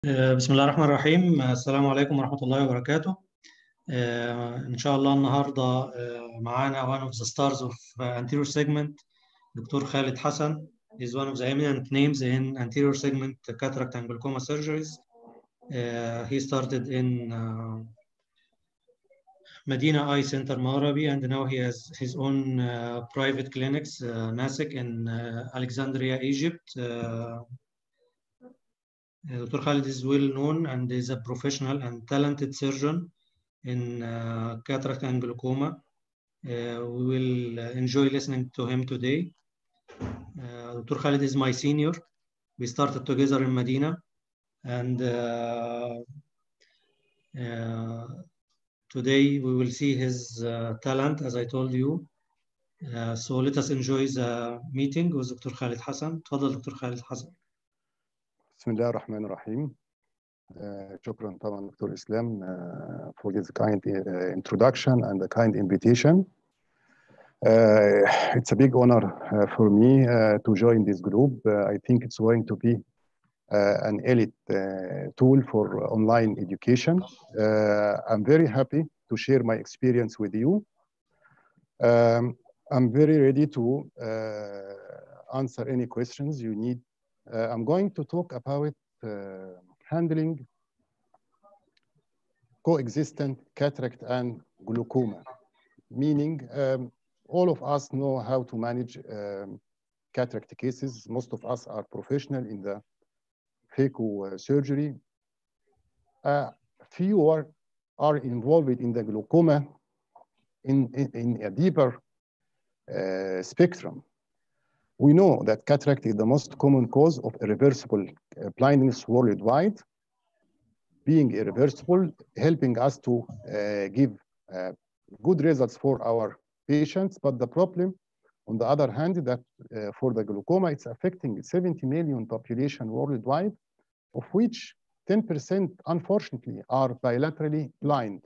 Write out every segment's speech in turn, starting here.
بسم الله الرحمن الرحيم السلام عليكم ورحمة الله وبركاته إن شاء الله النهاردة معانا one of the stars of anterior segment دكتور خالد حسن is one of the eminent names in anterior segment cataract and glaucoma surgeries uh, he started in uh, Medina Eye Center Marabi and now he has his own uh, private clinics uh, NASIC in Alexandria Egypt Dr. Khalid is well known and is a professional and talented surgeon in uh, cataract and glaucoma. Uh, we will enjoy listening to him today. Uh, Dr. Khalid is my senior. We started together in Medina and today we will see his talent as I told you. so let us enjoy the meeting with Dr. Khalid Hassan. تفضل دكتور خالد حسن. بسم الله الرحمن الرحيم uh, شكرا طبعا دكتور اسلام uh, for this kind uh, introduction and the kind invitation it's a big honor for me to join this group I think it's going to be an elite tool for online education I'm very happy to share my experience with you um, I'm very ready to answer any questions you need uh, I'm going to talk about uh, handling coexistent cataract and glaucoma, meaning um, all of us know how to manage um, cataract cases. Most of us are professional in the phaco uh, surgery. few are, are involved in the glaucoma in, in, in a deeper spectrum. We know that cataract is the most common cause of irreversible blindness worldwide, being irreversible, helping us to uh, give uh, good results for our patients. But the problem, on the other hand, that uh, for the glaucoma, it's affecting 70 million population worldwide, of which 10% unfortunately are bilaterally blind.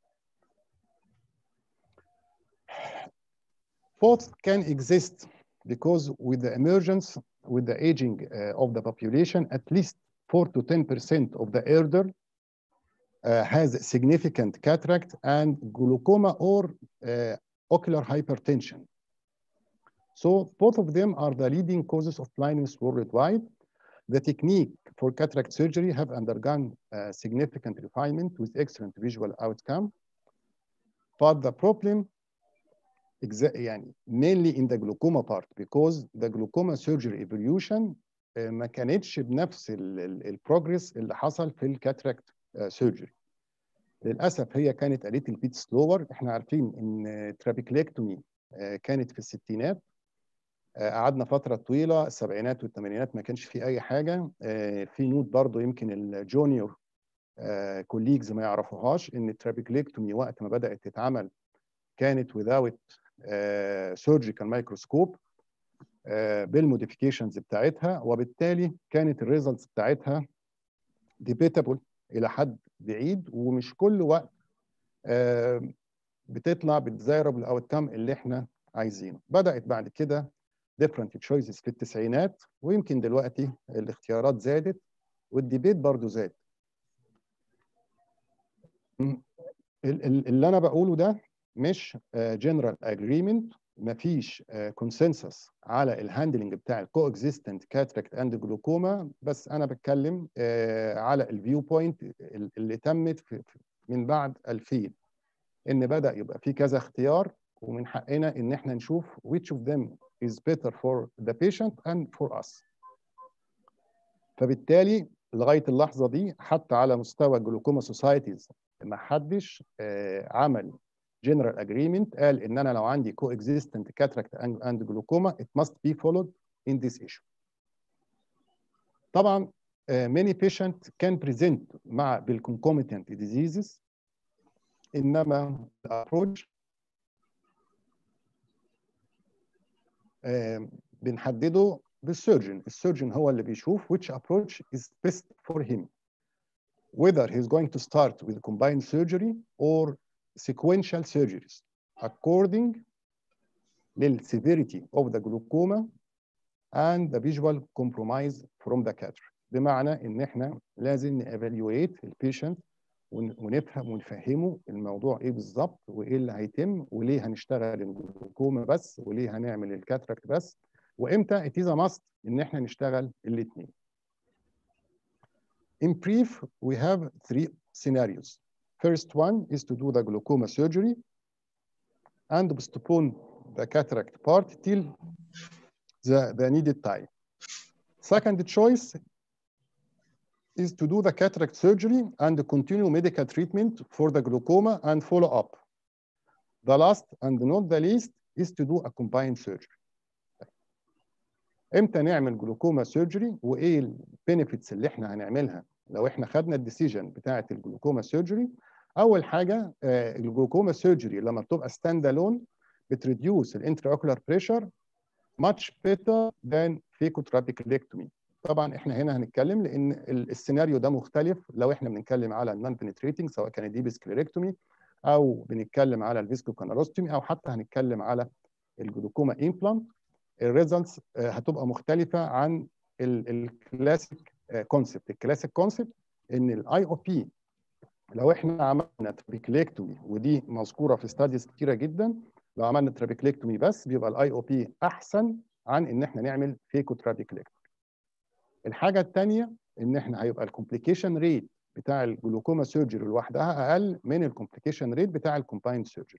Both can exist because with the emergence, with the aging uh, of the population, at least 4 to 10% of the elder uh, has significant cataract and glaucoma or uh, ocular hypertension. So both of them are the leading causes of blindness worldwide. The technique for cataract surgery have undergone significant refinement with excellent visual outcome. But the problem يعني mainly in the glaucoma part because the glaucoma surgery evolution ما كانتش بنفس البروجرس اللي حصل في الكاتراكت سيرجري للاسف هي كانت قليله البيت سلور احنا عارفين ان ترابيكليكتومي كانت في الستينات قعدنا فتره طويله السبعينات والثمانينات ما كانش في اي حاجه في نوت برضو يمكن الجونيور كوليجز ما يعرفوهاش ان الترابيكليكتومي وقت ما بدات تتعمل كانت without سيرجيكال مايكروسكوب بالموديفيكيشنز بتاعتها وبالتالي كانت الريزلتس بتاعتها ديبيتابل الى حد بعيد ومش كل وقت بتطلع بالديزايربل اوتكم اللي احنا عايزينه بدات بعد كده different choices في التسعينات ويمكن دلوقتي الاختيارات زادت والديبيت برضو زاد اللي انا بقوله ده مش جنرال اجريمنت مفيش كونسنسس على الهاندلنج بتاع الكو اكزيستنت كاتراكت اند جلوكوما بس انا بتكلم على الفيو بوينت اللي تمت في من بعد 2000 ان بدا يبقى في كذا اختيار ومن حقنا ان احنا نشوف which of them is better for the patient and for us فبالتالي لغايه اللحظه دي حتى على مستوى الجلوكوما سوسايتيز ما حدش عمل general agreement قال ان انا لو عندي coexistent cataract and glaucoma it must be followed in this issue. طبعا uh, many patient can present مع بالconcomitant diseases انما الابروتش uh, بنحدده بالسيرجن السيرجن هو اللي بيشوف which approach is best for him whether he's going to start with combined surgery or sequential surgeries according للseverity of the glaucoma and the visual compromise from the cataract. بمعنى ان احنا لازم نيفالويت البيشنت ونفهم ونفهمه الموضوع ايه بالظبط وايه اللي هيتم وليه هنشتغل الجلوكوما بس وليه هنعمل الكاتراكت بس وامتى اتيزا ماست ان احنا نشتغل الاثنين. In brief, we have three scenarios. First one is to do the glaucoma surgery and postpone the cataract part till the, the needed time. Second choice is to do the cataract surgery and continue medical treatment for the glaucoma and follow up. The last and not the least is to do a combined surgery. امتى نعمل جلوكوما سيرجري وايه البينيفيتس اللي احنا هنعملها لو احنا خدنا الديسيجن بتاعه الجلوكوما سيرجري اول حاجه الجلوكوما سيرجري لما بتبقى ستاند الون بتريديوس الانترا اوكولار بريشر much better than phacotrabeculectomy طبعا احنا هنا هنتكلم لان السيناريو ده مختلف لو احنا بنتكلم على النون بنتريتنج سواء كان دي سكليركتومي او بنتكلم على الفيسكو كاناروستومي او حتى هنتكلم على الجلوكوما امبلانت الريزلتس هتبقى مختلفه عن الكلاسيك كونسبت الكلاسيك كونسبت ان الاي او بي لو احنا عملنا ترابيكليكتومي ودي مذكوره في ستاديز كتيره جدا لو عملنا ترابيكليكتومي بس بيبقى الاي او بي احسن عن ان احنا نعمل فيكو ترابيكليكتومي الحاجه الثانيه ان احنا هيبقى الكومبليكيشن ريت بتاع الجلوكوما سيرجري لوحدها اقل من الكومبليكيشن ريت بتاع الكومبايند سيرجري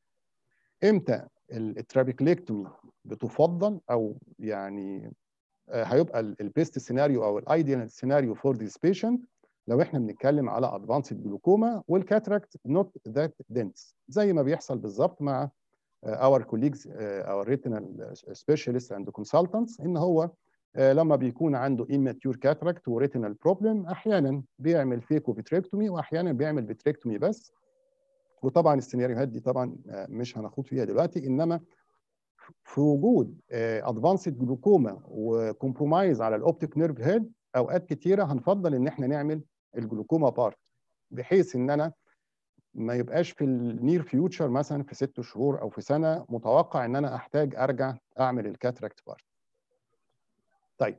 امتى الترابيكليكتومي بتفضل او يعني هيبقى البيست سيناريو او الايديال سيناريو فور ذيس بيشنت لو احنا بنتكلم على ادفانسد جلوكوما والكاتراكت نوت ذات دنس زي ما بيحصل بالظبط مع اور كوليجز اور ريتينال سبيشالست اند كونسلتنتس ان هو لما بيكون عنده immature cataract وريتينال بروبلم احيانا بيعمل فيكو فيتريكتومي واحيانا بيعمل فيتريكتومي بس وطبعا السيناريوهات دي طبعا مش هناخد فيها دلوقتي انما في وجود ادفانسد جلوكوما وكومبرومايز على الاوبتيك نيرف هيد اوقات كتيره هنفضل ان احنا نعمل الجلوكوما بارت بحيث ان انا ما يبقاش في النير فيوتشر مثلا في ست شهور او في سنه متوقع ان انا احتاج ارجع اعمل الكاتراكت بارت. طيب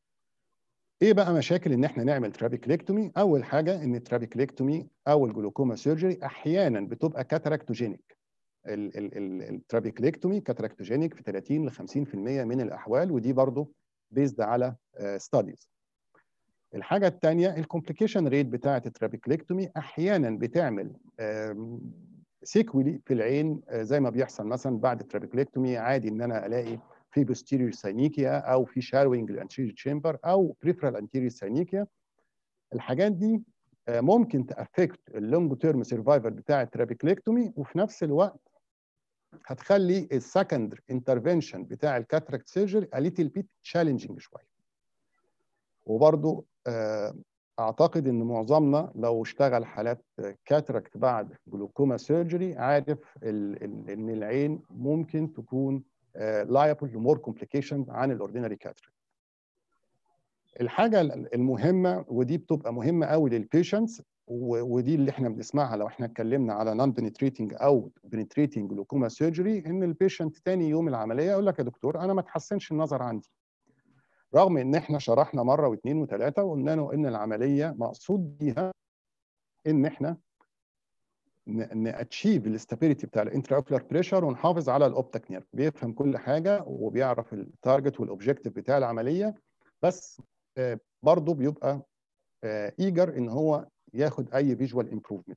ايه بقى مشاكل ان احنا نعمل ترابيكليكتومي؟ اول حاجه ان الترابيكليكتومي او الجلوكوما سيرجري احيانا بتبقى كاتراكتوجينيك. الترابيكليكتومي كاتراكتوجينيك في 30 ل 50% من الاحوال ودي برضو بيزد على ستاديز. الحاجه الثانيه الكومبليكيشن ريت بتاعه الترابيكليكتومي احيانا بتعمل سيكولي في العين زي ما بيحصل مثلا بعد الترابيكليكتومي عادي ان انا الاقي في بوستيريور ساينيكيا او في شاروينج الانتيريور تشامبر او بريفرال انتيريور ساينيكيا الحاجات دي ممكن تافكت اللونج تيرم سرفايفل بتاع الترابيكليكتومي وفي نفس الوقت هتخلي السكند انترفنشن بتاع الكاتراكت سيرجري a little bit challenging شويه وبرضو اعتقد ان معظمنا لو اشتغل حالات كاتراكت بعد جلوكوما سيرجري عارف ال ال ان العين ممكن تكون liable لمور كومبليكيشن عن الاوردينري كاتراكت الحاجه المهمه ودي بتبقى مهمه قوي للبيشنتس ودي اللي احنا بنسمعها لو احنا اتكلمنا على نون بنتريتنج او بنتريتنج جلوكوما سيرجري ان البيشنت تاني يوم العمليه يقول لك يا دكتور انا ما تحسنش النظر عندي رغم ان احنا شرحنا مره واثنين وثلاثه وقلنا له ان العمليه مقصود بيها ان احنا ناتشيف الاستابيليتي بتاع الانترا اوكولار بريشر ونحافظ على الاوبتيك نيرف بيفهم كل حاجه وبيعرف التارجت والاوبجيكتيف بتاع العمليه بس برضه بيبقى ايجر ان هو ياخد اي فيجوال امبروفمنت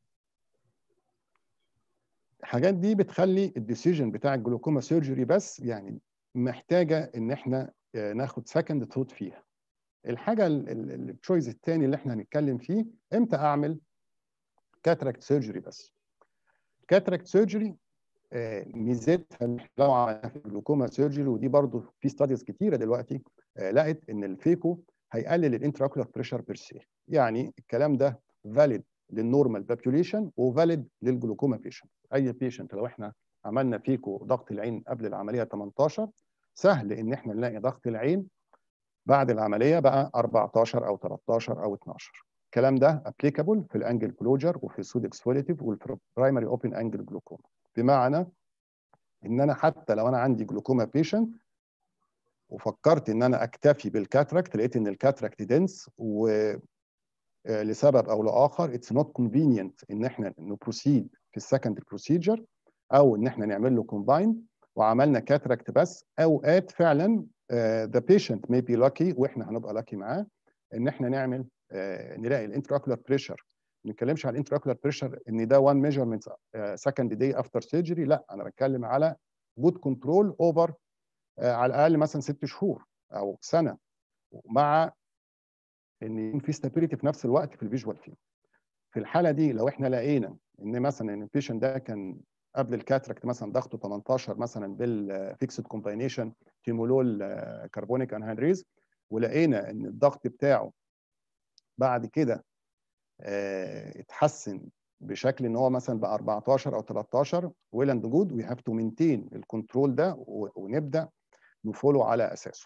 الحاجات دي بتخلي الديسيجن بتاع الجلوكوما سيرجري بس يعني محتاجه ان احنا ناخد سكند ثوت فيها الحاجه التشويس الثاني اللي احنا هنتكلم فيه امتى اعمل كاتراكت سيرجري بس كاتراكت سيرجري ميزتها لو عملنا في الجلوكوما سيرجري ودي برضو في ستاديز كتيره دلوقتي لقت ان الفيكو هيقلل الانتراكولار بريشر بير سي يعني الكلام ده فاليد للنورمال بوبيوليشن وفاليد للجلوكوما بيشنت اي بيشنت لو احنا عملنا فيكو ضغط العين قبل العمليه 18 سهل ان احنا نلاقي ضغط العين بعد العمليه بقى 14 او 13 او 12 الكلام ده ابليكابل في الانجل كلوجر وفي السود اكسفوليتيف والبرايمري اوبن انجل جلوكوما بمعنى ان انا حتى لو انا عندي جلوكوما بيشنت وفكرت ان انا اكتفي بالكاتراكت لقيت ان الكاتراكت دنس و لسبب او لاخر اتس نوت كونفينينت ان احنا نبروسيد في السكند بروسيجر او ان احنا نعمل له كومباين وعملنا كاتراكت بس اوقات فعلا ذا بيشنت مي بي لاكي واحنا هنبقى لاكي معاه ان احنا نعمل uh, نلاقي الانتراكولار بريشر ما بنتكلمش على الانتراكولار بريشر ان ده وان ميجرمنت سكند داي افتر سيرجري لا انا بتكلم على جود كنترول اوفر على الاقل مثلا ست شهور او سنه مع ان يكون في ستابيليتي في نفس الوقت في الفيجوال فيلد في الحاله دي لو احنا لقينا ان مثلا ان البيشنت ده كان قبل الكاتراكت مثلا ضغطه 18 مثلا بالفيكسد كومباينيشن تيمولول كربونيك انهيدريز ولقينا ان الضغط بتاعه بعد كده اه اتحسن بشكل ان هو مثلا بقى 14 او 13 ويل اند جود وي هاف تو مينتين الكنترول ده ونبدا نفولو على اساسه.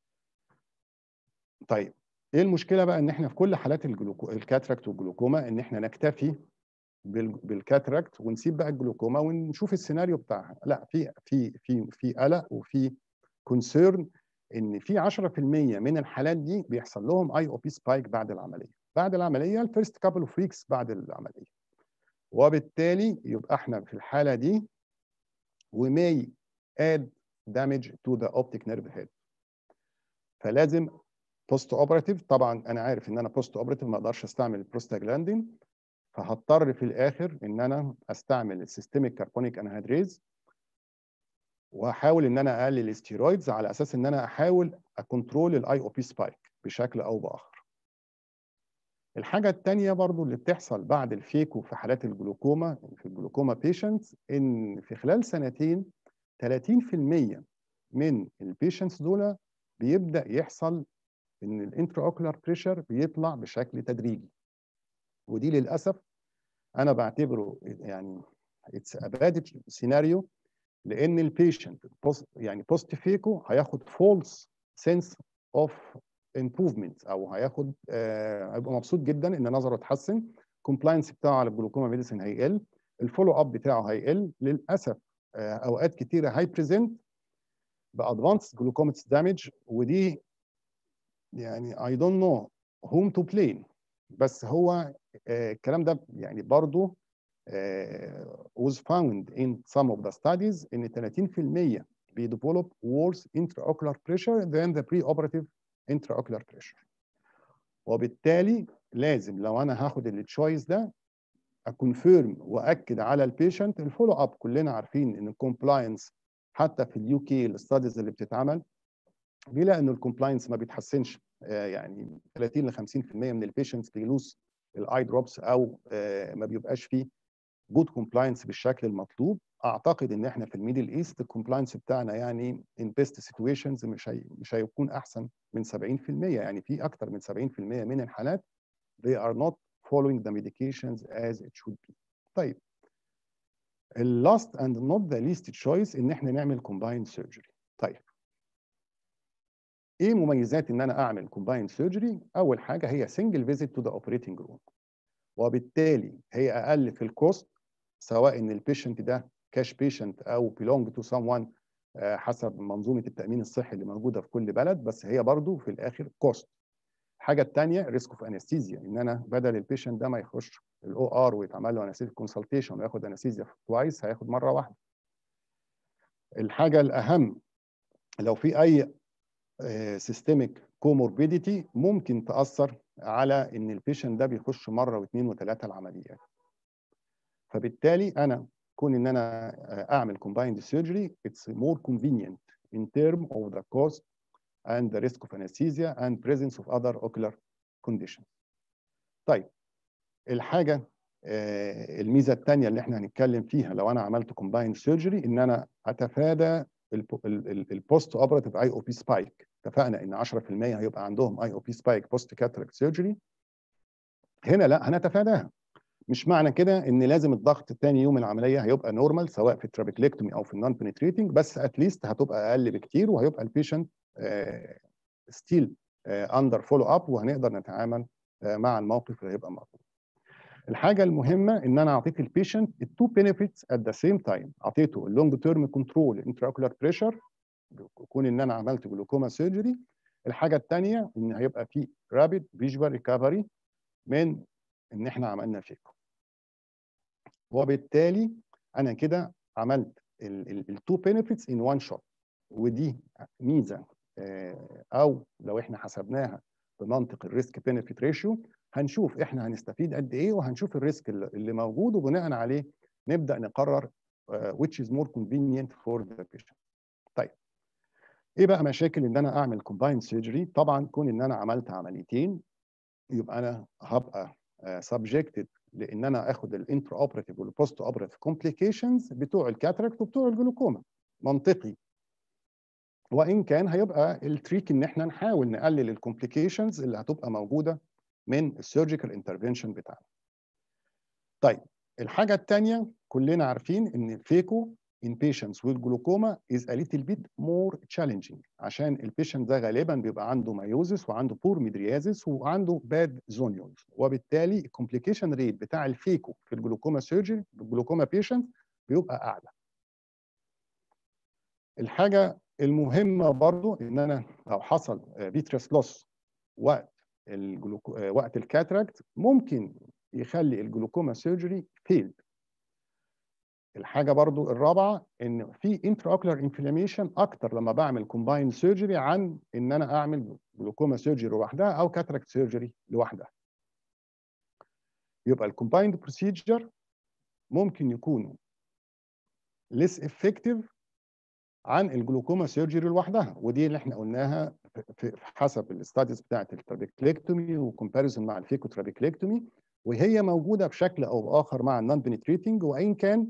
طيب ايه المشكله بقى ان احنا في كل حالات الجلوكو... الكاتراكت والجلوكوما ان احنا نكتفي بال... بالكاتراكت ونسيب بقى الجلوكوما ونشوف السيناريو بتاعها لا في في في في قلق وفي كونسيرن ان في 10% من الحالات دي بيحصل لهم اي او بي سبايك بعد العمليه بعد العمليه الفيرست كابل اوف ويكس بعد العمليه وبالتالي يبقى احنا في الحاله دي we may add damage to the optic nerve head فلازم بوست اوبراتيف طبعا انا عارف ان انا بوست اوبراتيف ما اقدرش استعمل البروستاجلاندين فهضطر في الاخر ان انا استعمل السيستميك كاربونيك انهيدريز وهحاول ان انا اقلل الاستيرويدز على اساس ان انا احاول اكونترول الاي او بي سبايك بشكل او باخر الحاجه الثانيه برضو اللي بتحصل بعد الفيكو في حالات الجلوكوما في الجلوكوما بيشنتس ان في خلال سنتين 30% من البيشنتس دول بيبدا يحصل ان الانترا اوكولار بريشر بيطلع بشكل تدريجي ودي للاسف انا بعتبره يعني اتس اباد سيناريو لان البيشنت يعني بوست فيكو هياخد فولس سنس اوف امبروفمنت او هياخد هيبقى آه مبسوط جدا ان نظره اتحسن الكومبلاينس بتاعه على الجلوكوما ميديسن هيقل الفولو اب بتاعه هيقل للاسف آه اوقات كتيره هاي بريزنت بادفانس جلوكوميتس دامج ودي يعني I don't know whom to blame بس هو آه الكلام ده يعني برضه آه was found in some of the studies ان 30% بيديفلوب worse intraocular pressure than the preoperative intraocular pressure وبالتالي لازم لو انا هاخد التشويس ده اكونفيرم واكد على البيشنت الفولو اب كلنا عارفين ان الكومبلاينس حتى في اليو كي الاستاديز اللي بتتعمل بيلاقي ان الكومبلاينس ما بيتحسنش يعني 30 ل 50% من البيشنتس بيلوز الاي دروبس او ما بيبقاش فيه جود كومبلاينس بالشكل المطلوب اعتقد ان احنا في الميدل ايست الكومبلاينس بتاعنا يعني ان بيست سيتويشنز مش هي مش هيكون احسن من 70% يعني في اكثر من 70% من الحالات they are not following the medications as it should be طيب اللاست اند نوت ذا ليست تشويس ان احنا نعمل كومباين سيرجري طيب ايه مميزات ان انا اعمل كومباين سيرجري اول حاجه هي سنجل فيزيت تو ذا اوبريتنج روم وبالتالي هي اقل في الكوست سواء ان البيشنت ده كاش بيشنت او بيلونج تو سام وان حسب منظومه التامين الصحي اللي موجوده في كل بلد بس هي برضو في الاخر كوست الحاجه الثانيه ريسك اوف انستيزيا ان انا بدل البيشنت ده ما يخش الاو ار ويتعمل له انستيزيا كونسلتيشن وياخد انستيزيا كويس هياخد مره واحده الحاجه الاهم لو في اي سيستميك كوموربيديتي ممكن تاثر على ان البيشنت ده بيخش مره واثنين وثلاثه العمليات فبالتالي انا كون ان انا اعمل combined surgery it's more convenient in term of the cost and the risk of anesthesia and presence of other ocular conditions. طيب الحاجه الميزه الثانيه اللي احنا هنتكلم فيها لو انا عملت combined surgery ان انا اتفادى البوست اوبراتيف اي او بي سبايك اتفقنا ان 10% هيبقى عندهم اي او بي سبايك بوست كاتراكت سيرجري هنا لا هنتفاداها مش معنى كده ان لازم الضغط تاني يوم العمليه هيبقى نورمال سواء في الترابيكليكتومي او في النون بنتريتنج بس اتليست هتبقى اقل بكتير وهيبقى البيشنت ستيل اندر فولو اب وهنقدر نتعامل uh, مع الموقف اللي هيبقى موجود. الحاجه المهمه ان انا اعطيت البيشنت التو بينيفيتس ات ذا سيم تايم اعطيته اللونج تيرم كنترول انتراكولار بريشر كون ان انا عملت جلوكوما سيرجري الحاجه الثانيه ان هيبقى في رابيد فيجوال ريكفري من ان احنا عملنا فيكو وبالتالي انا كده عملت التو بينيفيتس ان وان شوت ودي ميزه او لو احنا حسبناها بمنطق الريسك بينيفيت ريشيو هنشوف احنا هنستفيد قد ايه وهنشوف الريسك اللي موجود وبناء عليه نبدا نقرر which is more convenient for the patient. طيب ايه بقى مشاكل ان انا اعمل combined surgery؟ طبعا كون ان انا عملت عمليتين يبقى انا هبقى subjected لان انا اخد الانترا اوبراتيف والبوست اوبراتيف كومبليكيشنز بتوع الكاتراكت وبتوع الجلوكوما منطقي وان كان هيبقى التريك ان احنا نحاول نقلل الكومبليكيشنز اللي هتبقى موجوده من السيرجيكال انترفنشن بتاعنا. طيب الحاجه الثانيه كلنا عارفين ان الفيكو in patients with glaucoma is a little bit more challenging عشان البيشنت ده غالبا بيبقى عنده مايوزس وعنده بور ميدريازيس وعنده باد زونيولز وبالتالي الكومبليكيشن ريت بتاع الفيكو في الجلوكوما سيرجري الجلوكوما بيشنت بيبقى اعلى. الحاجه المهمه برضو ان انا لو حصل فيتريس لوس وقت الجلوكو... وقت الكاتراكت ممكن يخلي الجلوكوما سيرجري فيلد الحاجه برضو الرابعه ان في انترا اوكلر انفلاميشن اكتر لما بعمل كومباين سيرجري عن ان انا اعمل جلوكوما سيرجري لوحدها او كاتراكت سيرجري لوحدها يبقى الكومبايند بروسيجر ممكن يكونوا less effective عن الجلوكوما سيرجري لوحدها ودي اللي احنا قلناها في حسب الاستاديز بتاعت الترابيكليكتومي وكومباريزون مع الفيكوترابيكليكتومي وهي موجوده بشكل او باخر مع النون بنتريتنج وان كان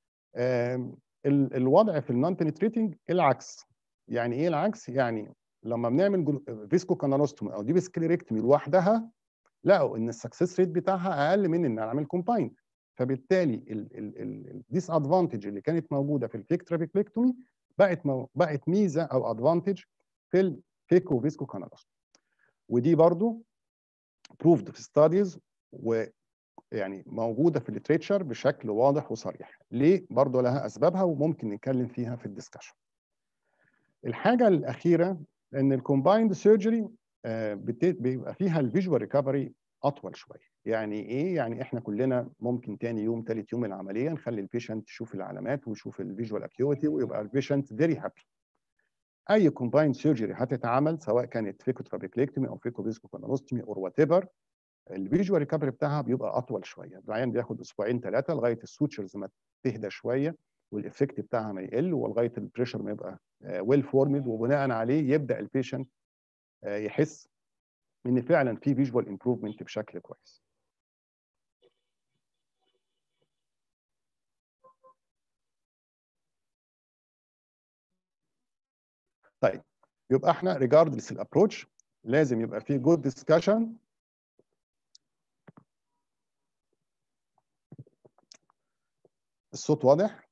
الوضع في النون بنتريتنج العكس يعني ايه العكس يعني لما بنعمل فيسكو كانالوستومي او ديب سكليريكتومي لوحدها لقوا ان السكسس ريت بتاعها اقل من ان اعمل كومبايند فبالتالي الديس ادفانتج اللي كانت موجوده في الفيكترابيكليكتومي بقت مو... بقت ميزه او ادفانتج في الفيكو فيسكو كانالوس ودي برضو بروفد في ستاديز ويعني موجوده في الليتريتشر بشكل واضح وصريح ليه برضو لها اسبابها وممكن نتكلم فيها في الدسكشن الحاجه الاخيره ان الكومبايند سيرجري بيبقى فيها الفيجوال ريكفري اطول شويه يعني ايه يعني احنا كلنا ممكن تاني يوم ثالث يوم العمليه نخلي البيشنت يشوف العلامات ويشوف الفيجوال اكيوتي ويبقى البيشنت فيري هابي اي كومبايند سيرجري هتتعمل سواء كانت فيكوترابيكليكتومي او فيكوفيسكو كانالوستومي او وات ايفر الفيجوال ريكفري بتاعها بيبقى اطول شويه العيان بياخد اسبوعين ثلاثه لغايه السوتشرز ما تهدى شويه والافكت بتاعها ما يقل ولغايه البريشر ما يبقى ويل فورمد وبناء عليه يبدا البيشنت يحس ان فعلا في فيجوال امبروفمنت بشكل كويس طيب يبقى احنا regardless الابروتش لازم يبقى في good discussion الصوت واضح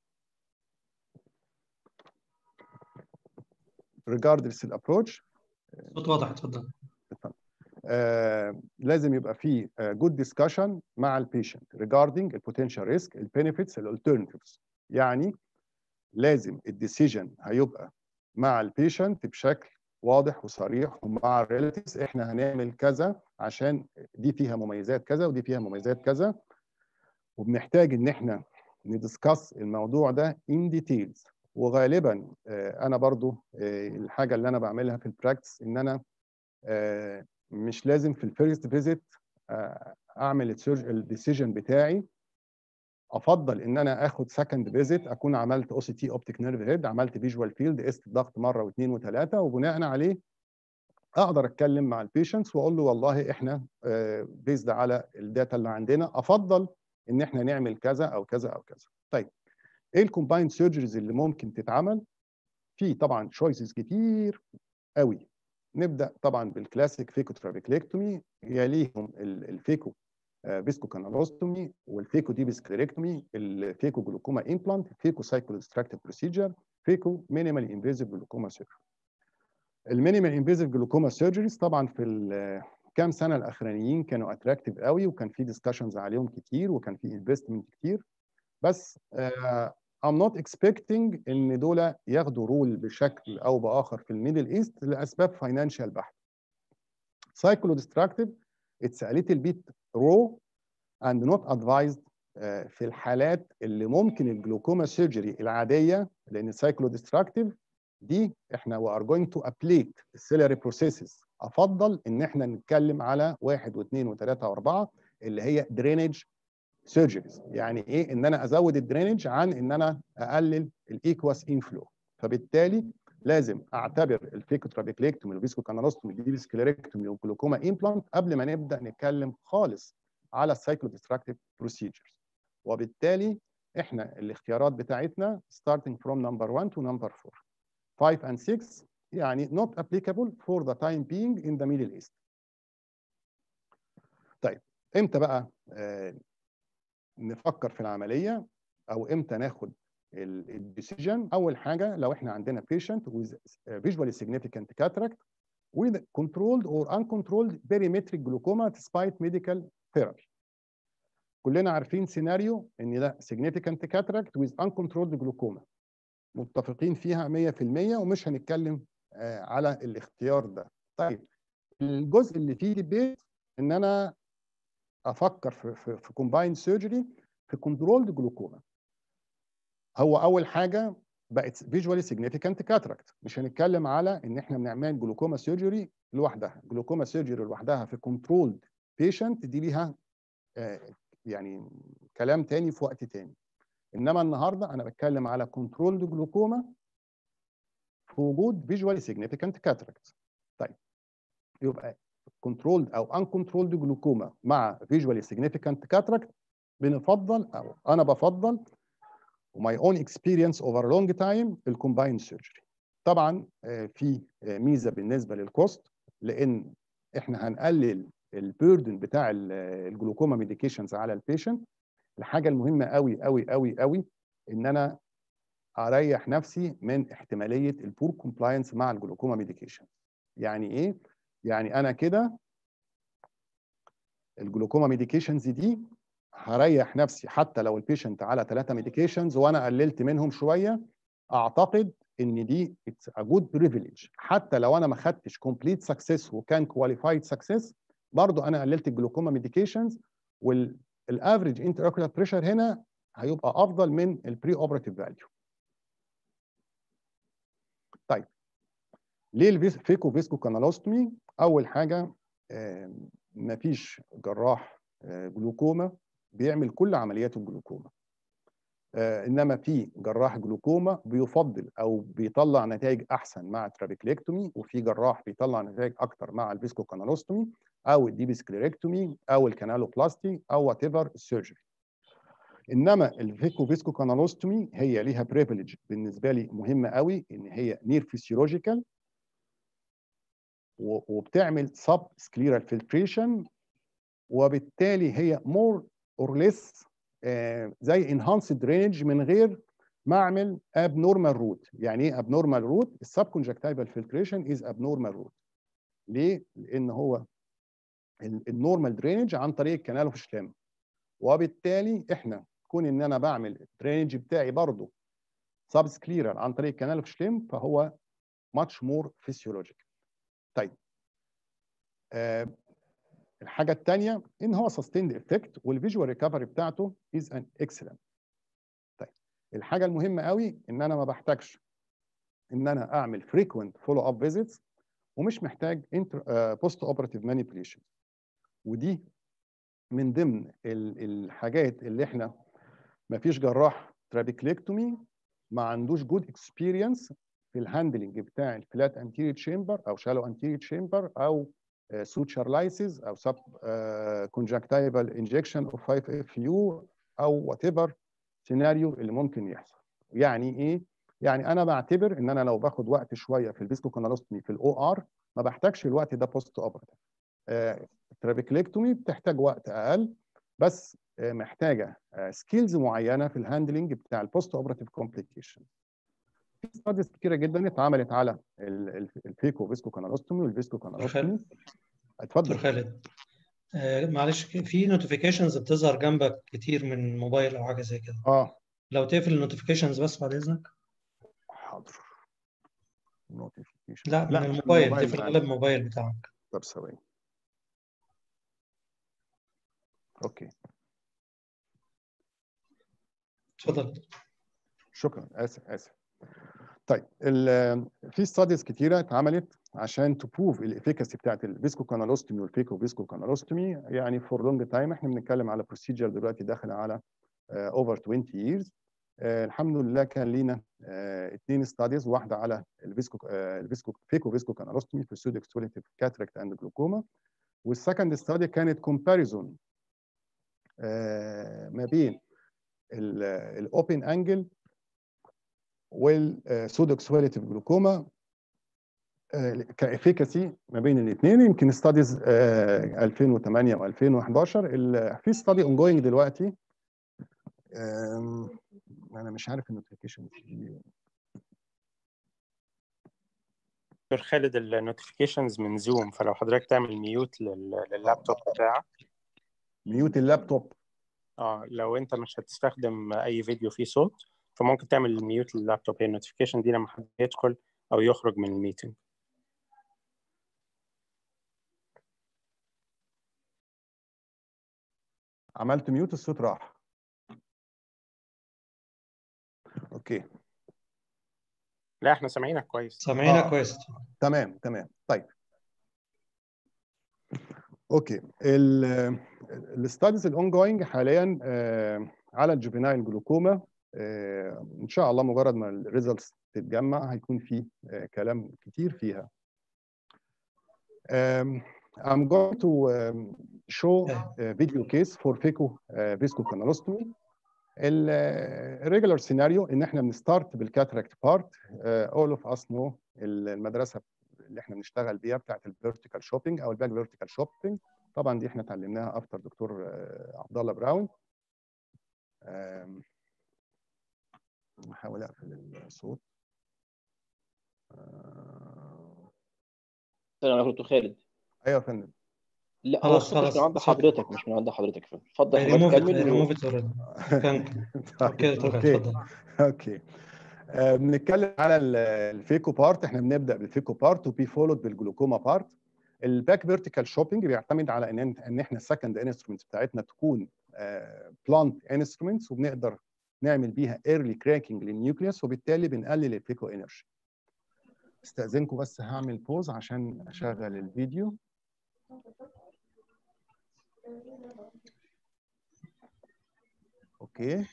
regardless الابروتش الصوت واضح اتفضل آه لازم يبقى في جود ديسكشن مع البيشنت regarding البوتنشال ريسك البينيفيتس الالترناتيفز يعني لازم الديسيجن هيبقى مع البيشنت بشكل واضح وصريح ومع الريلاتيفز احنا هنعمل كذا عشان دي فيها مميزات كذا ودي فيها مميزات كذا وبنحتاج ان احنا ندسكس الموضوع ده ان ديتيلز وغالبا آه انا برضو آه الحاجه اللي انا بعملها في البراكتس ان انا آه مش لازم في الفيرست فيزيت اعمل الديسيجن بتاعي افضل ان انا اخد سكند فيزيت اكون عملت او سي تي اوبتيك نيرف هيد عملت فيجوال فيلد قست الضغط مره واثنين وثلاثه وبناء عليه اقدر اتكلم مع البيشنتس واقول له والله احنا بيزد على الداتا اللي عندنا افضل ان احنا نعمل كذا او كذا او كذا طيب ايه الكومبايند سيرجريز اللي ممكن تتعمل في طبعا تشويسز كتير قوي نبدا طبعا بالكلاسيك فيكو ترابيكليكتومي يليهم الفيكو فيسكو كانالوستومي والفيكو ديب سكليريكتومي الفيكو جلوكوما امبلانت فيكو سايكل ديستراكتيف بروسيجر فيكو مينيمال انفيزيف جلوكوما سيرجري المينيمال انفيزيف جلوكوما سيرجريز طبعا في الكام سنه الاخرانيين كانوا اتراكتيف قوي وكان في ديسكشنز عليهم كتير وكان في انفستمنت كتير بس I'm not expecting ان دول ياخدوا رول بشكل او باخر في الميدل ايست لاسباب فاينانشال بحته. Cyclodestructive it's a little bit raw and not advised في الحالات اللي ممكن الجلوكوما سيرجري العاديه لان السايكلودستراكتيف دي احنا we are going to ablate السيلري بروسيسز افضل ان احنا نتكلم على واحد واثنين وثلاثه واربعه اللي هي درينج سيرجريز يعني ايه ان انا ازود الدرينج عن ان انا اقلل الايكواس انفلو فبالتالي لازم اعتبر الفيكوترابيكليكتومي والفيسكو كانالوستومي دي سكليركتومي والجلوكوما امبلانت قبل ما نبدا نتكلم خالص على السايكلودستراكتيف بروسيجرز وبالتالي احنا الاختيارات بتاعتنا starting from number 1 to number 4 5 and 6 يعني not applicable for the time being in the Middle East طيب امتى بقى آه نفكر في العمليه او امتى ناخد الديسيجن اول حاجه لو احنا عندنا patient with visually significant cataract with controlled or uncontrolled perimetric glaucoma despite medical therapy كلنا عارفين سيناريو ان ده significant cataract with uncontrolled glaucoma متفقين فيها 100% ومش هنتكلم على الاختيار ده طيب الجزء اللي فيه ديبيت ان انا افكر في في, في كومباين سيرجري في كنترولد جلوكوما هو اول حاجه بقت فيجوالي سيجنيفيكانت كاتراكت مش هنتكلم على ان احنا بنعمل جلوكوما سيرجري لوحدها جلوكوما سيرجري لوحدها في كنترولد بيشنت دي ليها آه يعني كلام تاني في وقت تاني انما النهارده انا بتكلم على كنترولد جلوكوما في وجود فيجوالي سيجنيفيكانت كاتراكت طيب يبقى كنترولد او ان كنترولد جلوكوما مع فيجوالي سيجنيفيكانت كاتراكت بنفضل او انا بفضل وماي اون اكسبيرينس اوفر لونج تايم الكومباين سيرجري طبعا في ميزه بالنسبه للكوست لان احنا هنقلل البيردن بتاع الجلوكوما ميديكيشنز على البيشنت الحاجه المهمه قوي قوي قوي قوي ان انا اريح نفسي من احتماليه البور كومبلاينس مع الجلوكوما ميديكيشن يعني ايه يعني انا كده الجلوكوما ميديكيشنز دي هريح نفسي حتى لو البيشنت على ثلاثه ميديكيشنز وانا قللت منهم شويه اعتقد ان دي اتس ا جود بريفليج حتى لو انا ما خدتش كومبليت سكسس وكان كواليفايد سكسس برضو انا قللت الجلوكوما ميديكيشنز والافريج انتر اوكولار بريشر هنا هيبقى افضل من البري اوبراتيف فاليو طيب ليه الفيكو فيسكو كانالوستومي اول حاجه مفيش جراح جلوكوما بيعمل كل عمليات الجلوكوما آه انما في جراح جلوكوما بيفضل او بيطلع نتائج احسن مع الترابيكليكتومي وفي جراح بيطلع نتائج اكتر مع الفيسكو كانالوستومي او الديبسكليركتومي او الكانالوبلاستي او وات ايفر السيرجري انما الفيكو فيسكو كانالوستومي هي ليها بريفليج بالنسبه لي مهمه قوي ان هي نير فيسيولوجيكال وبتعمل سب سكليرال فلتريشن وبالتالي هي مور اور ليس زي انهانسد درينج من غير ما اعمل ابنورمال روت يعني ايه ابنورمال روت السب كونجكتيفال فلتريشن از ابنورمال روت ليه لان هو النورمال درينج عن طريق الكنال اوف شلام وبالتالي احنا كون ان انا بعمل الدرينج بتاعي برضه سب سكليرال عن طريق الكنال اوف شلام فهو ماتش مور فيسيولوجيكال طيب آه الحاجه الثانيه ان هو سستيند افكت والفيجوال ريكفري بتاعته از ان اكسلنت طيب الحاجه المهمه قوي ان انا ما بحتاجش ان انا اعمل فريكوينت فولو اب فيزيتس ومش محتاج بوست اوبراتيف مانيبيوليشن ودي من ضمن الحاجات اللي احنا ما فيش جراح ترابيكليكتومي ما عندوش جود اكسبيرينس في الهاندلنج بتاع الفلات انتيريور تشامبر او شالو انتيريور تشامبر او سوتشر لايسز او سب كونجكتيفال انجكشن اوف 5 اف يو او وات ايفر سيناريو اللي ممكن يحصل يعني ايه يعني انا بعتبر ان انا لو باخد وقت شويه في الفيسكو كانالوستومي في الاو ار ما بحتاجش الوقت ده بوست اوبراتيف الترابيكليكتومي بتحتاج وقت اقل بس محتاجه سكيلز معينه في الهاندلنج بتاع البوست اوبراتيف كومبليكيشن في ستاديز كتيره جدا اتعملت على الفيكو فيسكو كانالوستومي والفيسكو كانالوستومي اتفضل خالد آه معلش في نوتيفيكيشنز بتظهر جنبك كتير من موبايل او حاجه زي كده اه لو تقفل النوتيفيكيشنز بس بعد اذنك حاضر نوتيفيكيشن لا من الموبايل تقفل معانا. قلب الموبايل بتاعك طب ثواني اوكي اتفضل شكرا اسف اسف طيب ال- في ستاديز كتيره اتعملت عشان تبروف الافيكاسي بتاعت الفيسكو كانالوستومي والفيكو فيسكو كانالوستومي يعني فور لونج تايم احنا بنتكلم على بروسيجر دلوقتي داخل على اوفر 20 years آه، الحمد لله كان لينا اثنين ستاديز واحده على الفيسكو آه، الفيسكو فيكو فيسكو كانالوستومي في سود اكسوليتيف كاتراكت اند جلوكوما والسكند ستادي كانت كومباريزون ما بين الاوبن انجل والسودوكسواليتيف جلوكوما كافيكاسي ما بين الاثنين يمكن ستاديز 2008 و2011 في ستادي اون جوينج دلوقتي آم، انا مش عارف النوتيفيكيشن دكتور خالد النوتيفيكيشنز من زوم فلو حضرتك تعمل ميوت لللابتوب بتاعك ميوت اللابتوب اه لو انت مش هتستخدم اي فيديو فيه صوت فممكن تعمل ميوت لللابتوب هي النوتيفيكيشن دي لما حد يدخل او يخرج من الميتنج عملت ميوت الصوت راح اوكي لا احنا سامعينك كويس سامعينك آه. كويس تمام تمام طيب اوكي الستاديز الاون جوينج حاليا آه، على الجوفينايل جلوكوما آه، ان شاء الله مجرد ما الريزلتس تتجمع هيكون في آه، كلام كتير فيها Um, I'm going to um, show a video case for FICO uh, visco canalostomy. الريجولار سيناريو ان احنا بنستارت بالكاتراكت بارت اول اوف اس نو المدرسه اللي احنا بنشتغل بيها بتاعت الفيرتيكال شوبينج او الباك فيرتيكال شوبينج طبعا دي احنا اتعلمناها افتر دكتور آه، عبد الله براون آم، نحاول اقفل الصوت آه، السلام عليكم دكتور خالد ايوه يا فندم لا هو خلاص، الصوت مش خلاص. من عند صوت. حضرتك مش من عند حضرتك اتفضل حضرتك ريموف كمل و- ريموف كان اوكي اتفضل اوكي اتفضل اوكي آه، بنتكلم على ال- الفيكو بارت احنا بنبدا بالفيكو بارت وبي فولود بالجلوكوما بارت الباك فيرتيكال شوبينج بيعتمد على ان ان احنا السكند انسترومنت بتاعتنا تكون بلانت انسترومنتس وبنقدر نعمل بيها ايرلي كراكنج للنيوكليوس وبالتالي بنقلل الفيكو انرجي استاذنكم بس هعمل بوز عشان اشغل الفيديو اوكي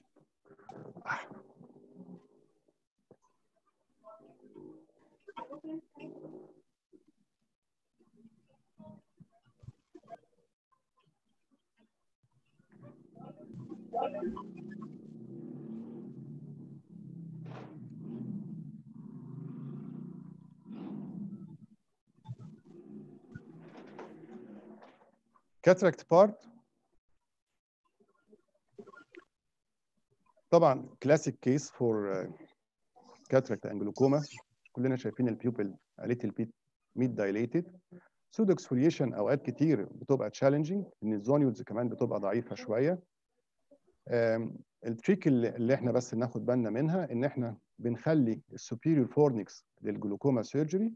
cataract part طبعا كلاسيك كيس فور cataract and glaucoma كلنا شايفين البيوبل a little bit mid dilated pseudo exfoliation اوقات كتير بتبقى تشالنجينج ان الزونيولز كمان بتبقى ضعيفه شويه آم، التريك اللي اللي احنا بس ناخد بالنا منها ان احنا بنخلي السوبيريور فورنكس للجلوكوما سيرجري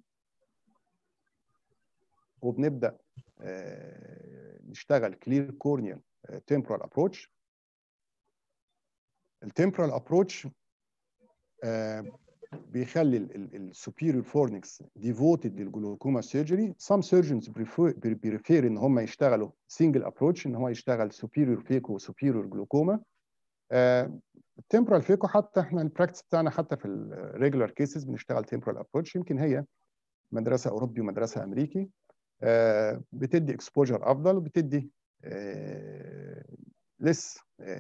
وبنبدا آه، نشتغل كلير كورنيال تمبرال ابروتش التمبرال ابروتش بيخلي السوبيريور فورنكس ديفوتد للجلوكوما سيرجري سام سيرجنز بريفير ان هم يشتغلوا سنجل ابروتش ان هو يشتغل سوبيريور فيكو وسوبيريور جلوكوما التمبرال فيكو حتى احنا البراكتس بتاعنا حتى في الريجولار كيسز بنشتغل تمبرال ابروتش يمكن هي مدرسه اوروبي ومدرسه امريكي آه، بتدي اكسبوجر افضل وبتدي لس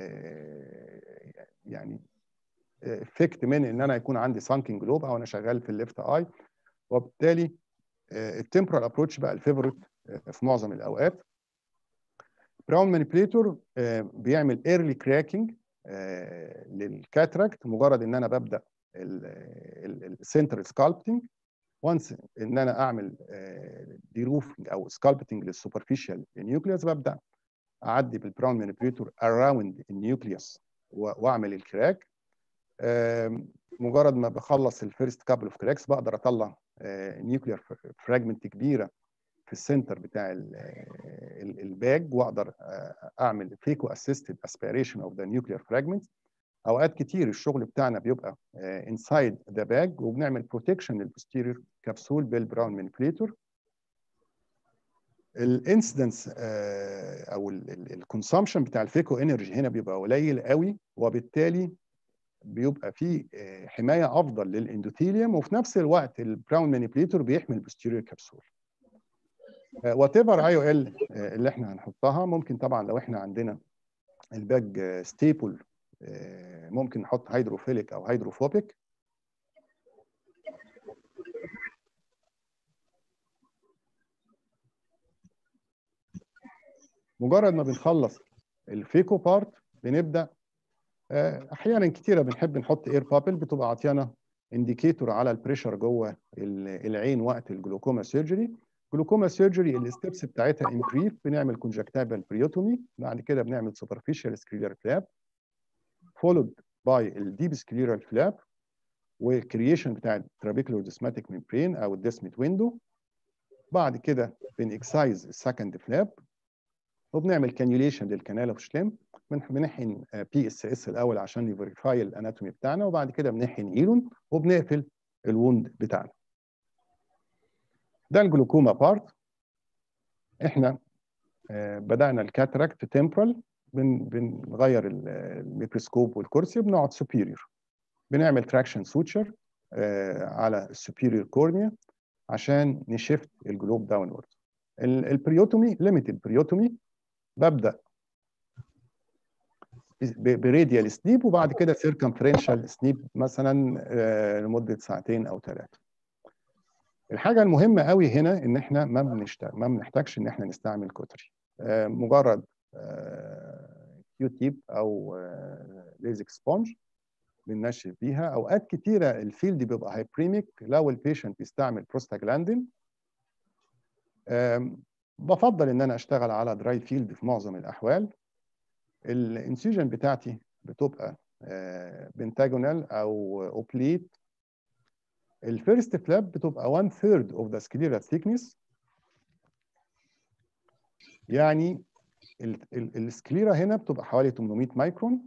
يعني افكت من ان انا يكون عندي سانكينج جلوب او انا شغال في الليفت اي وبالتالي التمبرال ابروتش بقى الفيفورت في معظم الاوقات براون مانيبيليتور بيعمل ايرلي كراكنج للكاتراكت مجرد ان انا ببدا السنتر سكالبتنج وانس ان انا اعمل ديروفنج او سكالبتنج للسوبرفيشال نيوكليوس ببدا اعدي بالبراون مانيبيليتور اراوند النيوكليوس واعمل الكراك مجرد ما بخلص الفيرست كابل اوف كراكس بقدر اطلع نيوكلير فراجمنت كبيره في السنتر بتاع الباج واقدر اعمل فيكو اسيستد اسبيريشن اوف ذا نيوكلير فراجمنت اوقات كتير الشغل بتاعنا بيبقى انسايد ذا باج وبنعمل بروتكشن للبوستيريور كبسول بالبراون مانيبيوليتور الانسيدنس او الكونسامشن بتاع الفيكو انرجي هنا بيبقى قليل قوي وبالتالي بيبقى في حمايه افضل للاندوثيليوم وفي نفس الوقت البراون مانيبيوليتور بيحمي البوستيريور كبسول وات ايفر اي او ال اللي احنا هنحطها ممكن طبعا لو احنا عندنا الباج ستيبل ممكن نحط هيدروفيليك او هيدروفوبيك مجرد ما بنخلص الفيكو بارت بنبدا احيانا كتيره بنحب نحط اير بابل بتبقى عطيانا انديكيتور على البريشر جوه العين وقت الجلوكوما سيرجري جلوكوما سيرجري الستبس بتاعتها ان بريف بنعمل كونجكتيفال بريوتومي بعد كده بنعمل سوبرفيشال سكليرال فلاب فولود باي الديب سكليرال فلاب والكرييشن بتاع الترابيكولار ديسماتيك ميمبرين او الديسميت ويندو بعد كده بنكسايز السكند فلاب وبنعمل كانيوليشن للكنال اوف شليم بنحقن بي اس اس الاول عشان يفيريفاي الاناتومي بتاعنا وبعد كده بنحقن ايلون وبنقفل الوند بتاعنا ده الجلوكوما بارت احنا بدانا الكاتراكت تمبرال بن بنغير الميكروسكوب والكرسي وبنقعد سوبيريور بنعمل تراكشن سوتشر على السوبيريور كورنيا عشان نشفت الجلوب داونورد البريوتومي ليميتد بريوتومي ببدا براديال سنيب وبعد كده سيركمفرنشال سنيب مثلا لمده ساعتين او ثلاثه الحاجه المهمه قوي هنا ان احنا ما بنشتغل ما بنحتاجش ان احنا نستعمل كوتري مجرد كيو تيب او ليزك سبونج بننشف بيها اوقات كتيره الفيلد بيبقى هايبريميك لو البيشنت بيستعمل بروستاجلاندين بفضل ان انا اشتغل على دراي فيلد في معظم الاحوال الانسيجن بتاعتي بتبقى بنتاجونال او اوبليت الفيرست فلاب بتبقى 1 ثيرد اوف ذا سكليرال ثيكنس يعني السكليرا هنا بتبقى حوالي 800 مايكرون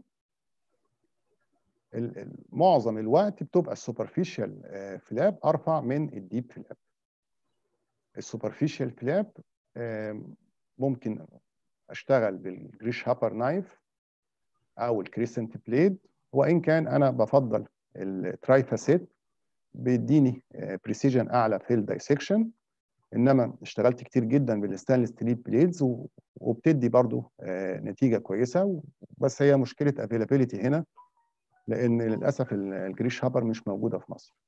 معظم الوقت بتبقى السوبرفيشال فلاب ارفع من الديب فلاب السوبرفيشال فلاب ممكن اشتغل بالجريش هابر نايف او الكريسنت بليد وان كان انا بفضل الترايفاسيت بيديني بريسيجن اعلى في الدايسكشن انما اشتغلت كتير جدا بالستانلس ستيل بليدز وبتدي برضو نتيجه كويسه بس هي مشكله افيلابيلتي هنا لان للاسف الجريش هابر مش موجوده في مصر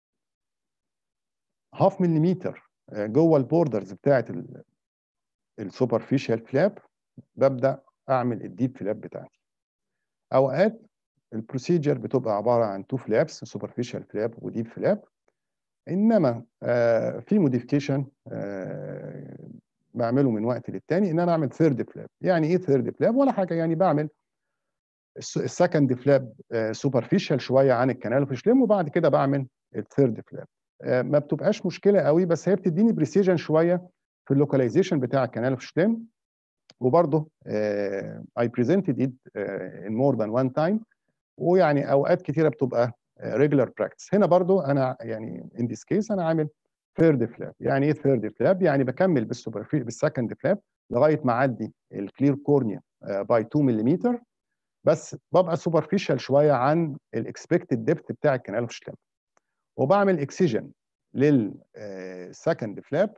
هاف مليمتر جوه البوردرز بتاعت السوبرفيشال فلاب ببدا اعمل الديب فلاب بتاعتي اوقات البروسيجر بتبقى عباره عن تو فلابس سوبرفيشال فلاب وديب فلاب انما آه في موديفيكيشن آه بعمله من وقت للتاني ان انا اعمل ثيرد فلاب يعني ايه ثيرد فلاب ولا حاجه يعني بعمل السكند فلاب آه سوبرفيشال شويه عن الكنال اوف شليم وبعد كده بعمل الثيرد فلاب ما بتبقاش مشكله قوي بس هي بتديني بريسيجن شويه في اللوكاليزيشن بتاع الكنال اوف شليم وبرضه اي بريزنتد ات ان مور ذان وان تايم ويعني اوقات كتيره بتبقى ريجولار براكتس هنا برضو انا يعني ان ذيس كيس انا عامل ثيرد فلاب يعني ايه ثيرد فلاب يعني بكمل بالسوبرفي بالسكند فلاب لغايه ما اعدي الكلير كورنيا باي 2 ملم بس ببقى سوبرفيشال شويه عن الاكسبكتد ديبث بتاع الكنال اوف شليم وبعمل اكسجن للسكند فلاب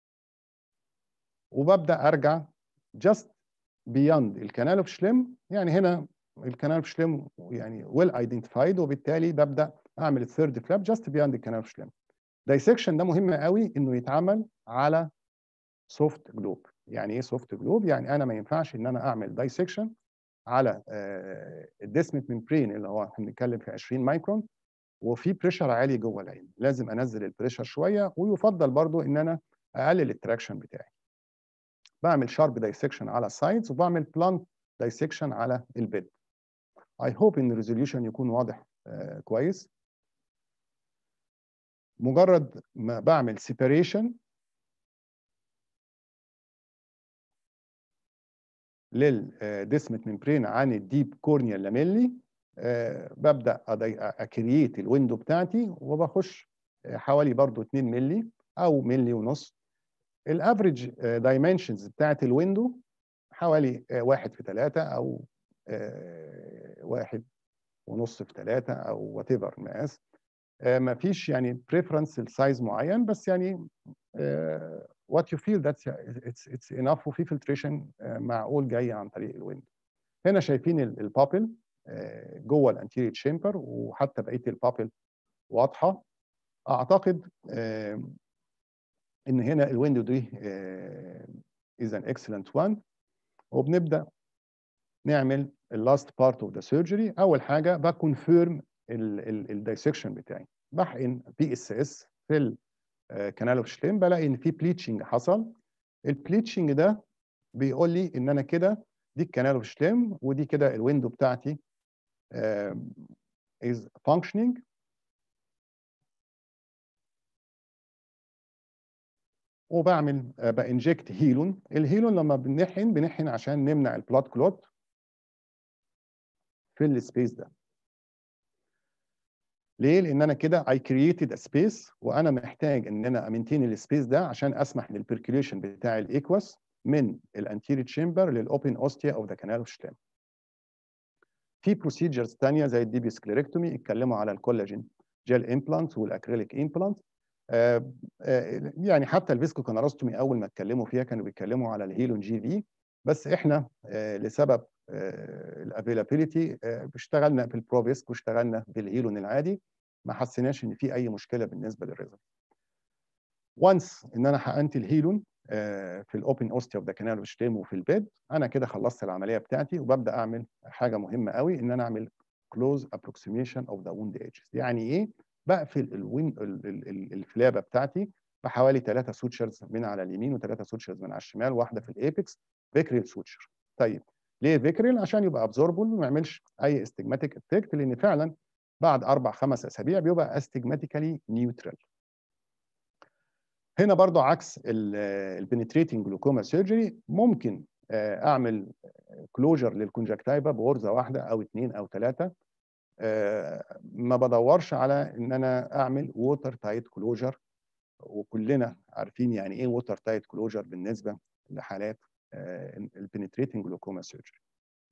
وببدا ارجع جاست بياند الكنال اوف شليم يعني هنا الكنال اوف شليم يعني ويل ايدنتيفايد وبالتالي ببدا اعمل الثيرد فلاب جاست بياند الكنال اوف شليم دايسكشن ده مهم قوي انه يتعمل على سوفت جلوب يعني ايه سوفت جلوب يعني انا ما ينفعش ان انا اعمل دايسكشن على الديسمت ممبرين اللي هو احنا بنتكلم في 20 مايكرون وفي بريشر عالي جوه العين لازم انزل البريشر شويه ويفضل برضو ان انا اقلل التراكشن بتاعي بعمل شارب دايسكشن على السايدز وبعمل بلانت دايسكشن على البيد اي هوب ان الريزوليوشن يكون واضح آه كويس مجرد ما بعمل سيباريشن للديسمت ممبرين عن الديب كورنيال لاميلي آه ببدا اكرييت الويندو بتاعتي وبخش حوالي برضو 2 مللي او ملي ونص الافريج دايمنشنز بتاعت الويندو حوالي واحد في ثلاثة أو واحد ونص في ثلاثة أو وات ايفر مقاس ما فيش يعني بريفرنس لسايز معين بس يعني وات يو فيل ذاتس اتس اتس انف وفي فلتريشن معقول جاي عن طريق الويندو هنا شايفين البابل جوه الانتيريور تشامبر وحتى بقيه البابل واضحه اعتقد ان هنا الويندو دي از ان اكسلنت وان وبنبدا نعمل اللاست بارت اوف ذا سيرجري اول حاجه بكونفيرم الدايسكشن بتاعي بحقن بي اس اس في الكانال اوف شليم بلاقي ان في بليتشنج حصل البليتشنج ده بيقول لي ان انا كده دي الكانال اوف شليم ودي كده الويندو بتاعتي از فانكشنينج وبعمل بانجكت هيلون الهيلون لما بنحقن بنحقن عشان نمنع البلاد كلوت في السبيس ده ليه؟ لان انا كده I created a space وانا محتاج ان انا امنتين السبيس ده عشان اسمح للبركيوليشن بتاع الايكوس من الانتيريور تشامبر للاوبن اوستيا اوف ذا كانال اوف شلام. في بروسيجرز ثانيه زي الديبي سكليركتومي اتكلموا على الكولاجين جيل امبلانت والاكريليك امبلانت آه آه يعني حتى الفيسكو كاناروستومي اول ما اتكلموا فيها كانوا بيتكلموا على الهيلون جي في بس احنا آه لسبب الافيلابيلتي اشتغلنا في البروفيسك واشتغلنا بالهيلون العادي ما حسيناش ان في اي مشكله بالنسبه للريزلت وانس ان انا حقنت الهيلون في الاوبن اوستيا اوف ذا كانال وشتيم وفي البيد انا كده خلصت العمليه بتاعتي وببدا اعمل حاجه مهمه قوي ان انا اعمل كلوز ابروكسيميشن اوف ذا ووند ايدجز يعني ايه بقفل الوين الفلابه بتاعتي بحوالي ثلاثه سوتشرز من على اليمين وثلاثه سوتشرز من على الشمال واحده في الايبكس فيكريل سوتشر طيب ليه فيكريل عشان يبقى ابزوربل وما يعملش اي استجماتيك افكت لان فعلا بعد اربع خمس اسابيع بيبقى استجماتيكالي نيوترال هنا برضو عكس البنتريتنج جلوكوما سيرجري ممكن اعمل كلوجر للكونجكتيفا بغرزه واحده او اثنين او ثلاثه ما بدورش على ان انا اعمل ووتر تايت كلوجر وكلنا عارفين يعني ايه ووتر تايت كلوجر بالنسبه لحالات البنتريتنج جلوكوما سيرجري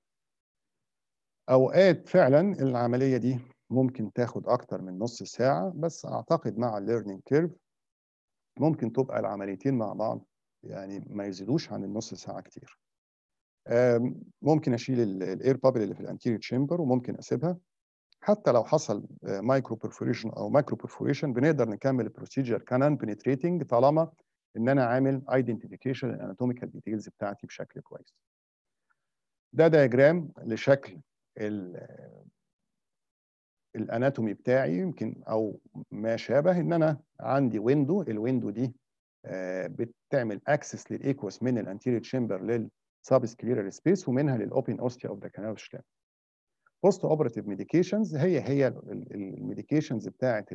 اوقات فعلا العمليه دي ممكن تاخد اكتر من نص ساعه بس اعتقد مع الليرنينج كيرف ممكن تبقى العمليتين مع بعض يعني ما يزيدوش عن النص ساعه كتير ممكن اشيل الاير بابل اللي في الانتيريور تشامبر وممكن اسيبها حتى لو حصل مايكرو بيرفوريشن او مايكرو بيرفوريشن بنقدر نكمل البروسيجر كانان بنتريتنج طالما ان انا عامل ايدنتيفيكيشن الاناتوميكال ديتيلز بتاعتي بشكل كويس ده دياجرام لشكل الاناتومي بتاعي يمكن او ما شابه ان انا عندي ويندو الويندو دي بتعمل اكسس للايكوس من الانتيريور تشامبر للسب سكليرال سبيس ومنها للاوبن اوستيا اوف ذا كانال شلام بوست اوبراتيف ميديكيشنز هي هي الميديكيشنز بتاعت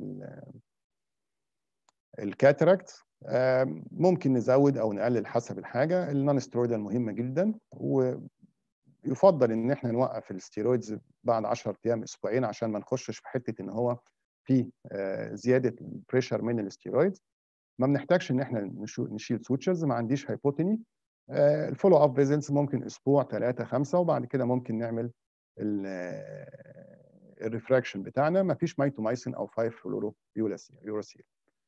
الكاتراكت ممكن نزود او نقلل حسب الحاجه النون سترويدال مهمه جدا ويفضل ان احنا نوقف الستيرويدز بعد 10 ايام اسبوعين عشان ما نخشش في حته ان هو في زياده البريشر من الستيرويدز ما بنحتاجش ان احنا نشيل سوتشرز ما عنديش هايبوتوني الفولو اب فيزنس ممكن اسبوع ثلاثه خمسه وبعد كده ممكن نعمل الريفراكشن بتاعنا ما فيش مايتومايسين او 5 فلورو يوراسيل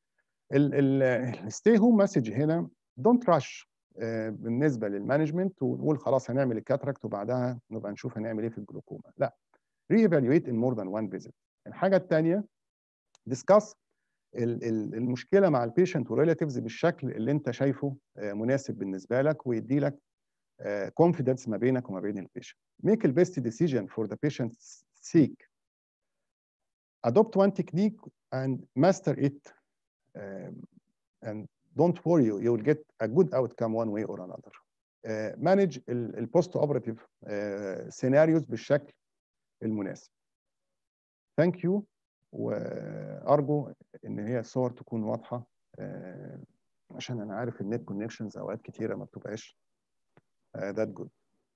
الستي هوم مسج هنا دونت رش بالنسبه للمانجمنت ونقول خلاص هنعمل الكاتراكت وبعدها نبقى نشوف هنعمل ايه في الجلوكوما لا ري ايفالويت ان مور ذان وان فيزيت الحاجه الثانيه ديسكاس المشكله مع البيشنت وريلاتيفز بالشكل اللي انت شايفه مناسب بالنسبه لك ويدي لك confidence ما بينك وما بين البيشنت. Make the best decision for the patient's sake. Adopt one technique and master it um, and don't worry you will get a good outcome one way or another. Uh, manage البوست اوبراتيف سيناريوز بالشكل المناسب. ثانك يو وارجو ان هي الصور تكون واضحه آه، عشان انا عارف النت كونكشنز اوقات كتيره ما بتبقاش ذات جود